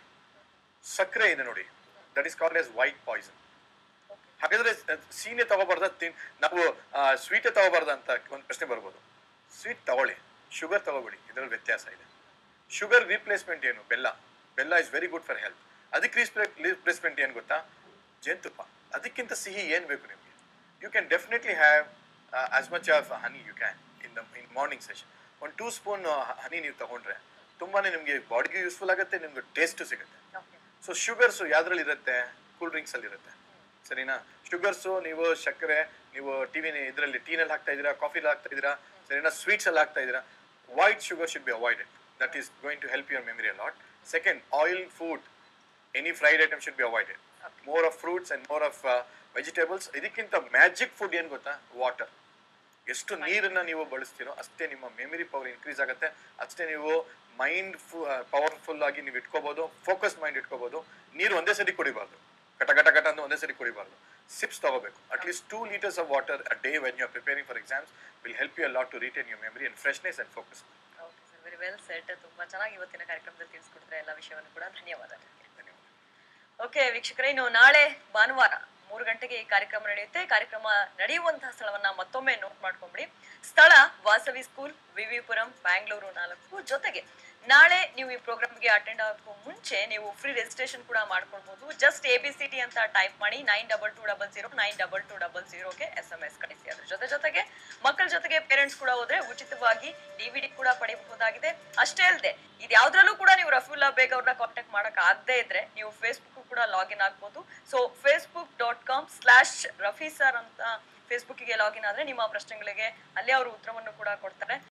ಸಕ್ಕರೆ ಇದೆ ನೋಡಿ that is called as white poison ಹಾಗಾದ್ರೆ ಸೀನೆ ತಗೋಬಾರ್ದ ತಿನ್ ನಾವು ಸ್ವೀಟೇ ತಗೋಬಾರ್ದ ಅಂತ ಒಂದು ಪ್ರಶ್ನೆ ಬರ್ಬೋದು ಸ್ವೀಟ್ ತಗೊಳ್ಳಿ ಶುಗರ್ ತಗೋಬೇಡಿ ಇದರಲ್ಲಿ ವ್ಯತ್ಯಾಸ ಇದೆ ಶುಗರ್ ರೀಪ್ಲೇಸ್ಮೆಂಟ್ ಏನು ಬೆಲ್ಲ ಬೆಲ್ಲ is very good for health ಅದಕ್ಕೆ ರೀಪ್ಲೇಸ್ಮೆಂಟ್ ಏನು ಗೊತ್ತಾ ಜೇನುತುಪ್ಪ ಅದಕ್ಕಿಂತ ಸಿಹಿ ಏನು ಬೇಕು ನಿಮಗೆ you can definitely have as much of honey you can in the in morning session ಒಂದು ಟೂ ಸ್ಪೂನ್ ಹನಿ ನೀವು ತಗೊಂಡ್ರೆ ತುಂಬಾನೇ ನಿಮಗೆ ಬಾಡಿಗೆ ಯೂಸ್ಫುಲ್ ಆಗುತ್ತೆ ನಿಮ್ಗೆ ಟೇಸ್ಟು ಸಿಗುತ್ತೆ ಸೊ ಶುಗರ್ಸು ಯಾವ್ದ್ರಲ್ಲಿ ಇರುತ್ತೆ ಕೂಲ್ ಡ್ರಿಂಕ್ಸ್ ಅಲ್ಲಿ ಇರುತ್ತೆ ಸರಿನಾ ಶುಗರ್ಸು ನೀವು ಸಕ್ಕರೆ ನೀವು ಟಿವಿ ಇದರಲ್ಲಿ ಟೀನಲ್ಲಿ ಹಾಕ್ತಾ ಇದ್ದೀರಾ ಕಾಫಿಲಿ ಹಾಕ್ತಾ ಇದ್ದೀರಾ ಸರಿನಾ ಸ್ವೀಟ್ಸ್ ಅಲ್ಲಿ ಹಾಕ್ತಾ ಇದ್ದೀರಾ white sugar should be avoided that is going to help your memory lot second oil food any fried item should be avoided more of fruits and more of vegetables ಇದಕ್ಕಿಂತ ಮ್ಯಾಜಿಕ್ ಫುಡ್ ಏನು ಗೊತ್ತಾ ವಾಟರ್ ಎಷ್ಟು ನೀರನ್ನ ನೀವು ಬಳಸ್ತೀರೋ ಅಷ್ಟೇ ನಿಮ್ಮ ಮೆಮರಿ ಪವರ್ ಇನ್ಕ್ರೀಸ್ ಆಗುತ್ತೆ ಅಷ್ಟೇ ನೀವು ಮೈಂಡ್ ಪವರ್ಫುಲ್ ಆಗಿ ನೀವು ಇಟ್ಕೋಬಹುದು ಫೋಕಸ್ ಮೈಂಡ್ ಇಟ್ಕೋಬಹುದು ನೀರು ಒಂದೇ ಸರಿ ಕುಡಿಬಾರ್ದು ಕಟ ಕಟ ಕಟ ಅಂತ ಒಂದೇ ಸರಿ ಕುಡಿಬಾರ್ದು ಸಿಪ್ಸ್ ತಗೋಬೇಕು at least two litres of water a day when you are preparing for exams will help you lot to retain your memory and freshness and focus okay sir very well set ತುಂಬಾ ಚೆನ್ನಾಗಿ ಇವತ್ತಿನ ಕಾರ್ಯಕ್ರಮದಲ್ಲಿ ತಿಳಿಸ್ಕೊಡ್ತಾರೆ ಎಲ್ಲ ವಿಷಯವನ್ನು ಕೂಡ ಧನ್ಯವಾದ ಧನ್ಯವಾದ ಓಕೆ ವೀಕ್ಷಕರೇ ಇನ್ನು ನಾಳೆ ಭಾನುವಾರ ಮೂರು ಗಂಟೆಗೆ ಈ ಕಾರ್ಯಕ್ರಮ ನಡೆಯುತ್ತೆ ಕಾರ್ಯಕ್ರಮ ನಡೆಯುವಂತಹ ಸ್ಥಳವನ್ನ ಮತ್ತೊಮ್ಮೆ ನೋಟ್ ಮಾಡ್ಕೊಂಬಿಡಿ ಸ್ಥಳ ವಾಸವಿ ಸ್ಕೂಲ್ ವಿವಿಪುರಂ ಬ್ಯಾಂಗ್ಳೂರು ನಾಲ್ಕು ಜೊತೆಗೆ ನಾಳೆ ನೀವು ಈ ಪ್ರೋಗ್ರಾಮ್ಗೆ ಅಟೆಂಡ್ ಆಗೋ ಮುಂಚೆ ನೀವು ಫ್ರೀ ರಿಜಿಸ್ಟ್ರೇಷನ್ ಕೂಡ ಮಾಡ್ಕೊಳ್ಬಹುದು just A B C T ಅಂತ ಟೈಪ್ ಮಾಡಿ nine double two double zero nine double two double ಜೀರೋಗೆ ಎಸ್ ಎಂ ಎಸ್ ಕಳಿಸಿ ಅದ್ರ ಜೊತೆ ಜೊತೆಗೆ ಮಕ್ಕಳ ಜೊತೆಗೆ ಪೇರೆಂಟ್ಸ್ ಕೂಡ ಹೋದ್ರೆ ಉಚಿತವಾಗಿ ಡಿವಿಡಿ ಕೂಡ ಪಡೆಯಬಹುದಾಗಿದೆ ಅಷ್ಟೇ ಅಲ್ಲದೆ ಇದ್ಯಾವ್ದ್ರಲ್ಲೂ ಕೂಡ ನೀವು ರಫೀಲಾ ಬೇಗ್ ಅವ್ರನ್ನ ಕಾಂಟ್ಯಾಕ್ಟ್ ಮಾಡಕ್ ಆಗದೆ ಇದ್ರೆ ನೀವು ಫೇಸ್ಬುಕ್ ಕೂಡ ಲಾಗಿನ್ ಆಗ್ಬೋದು so Facebook dot com slash Rafi sir ಅಂತ ಫೇಸ್ಬುಕ್ಗೆ ಲಾಗಿನ್ ಆದ್ರೆ ನಿಮ್ಮ ಪ್ರಶ್ನೆಗಳಿಗೆ ಅಲ್ಲೇ ಅವರು ಉತ್ತರವನ್ನು ಕೂಡ ಕೊಡ್ತಾರೆ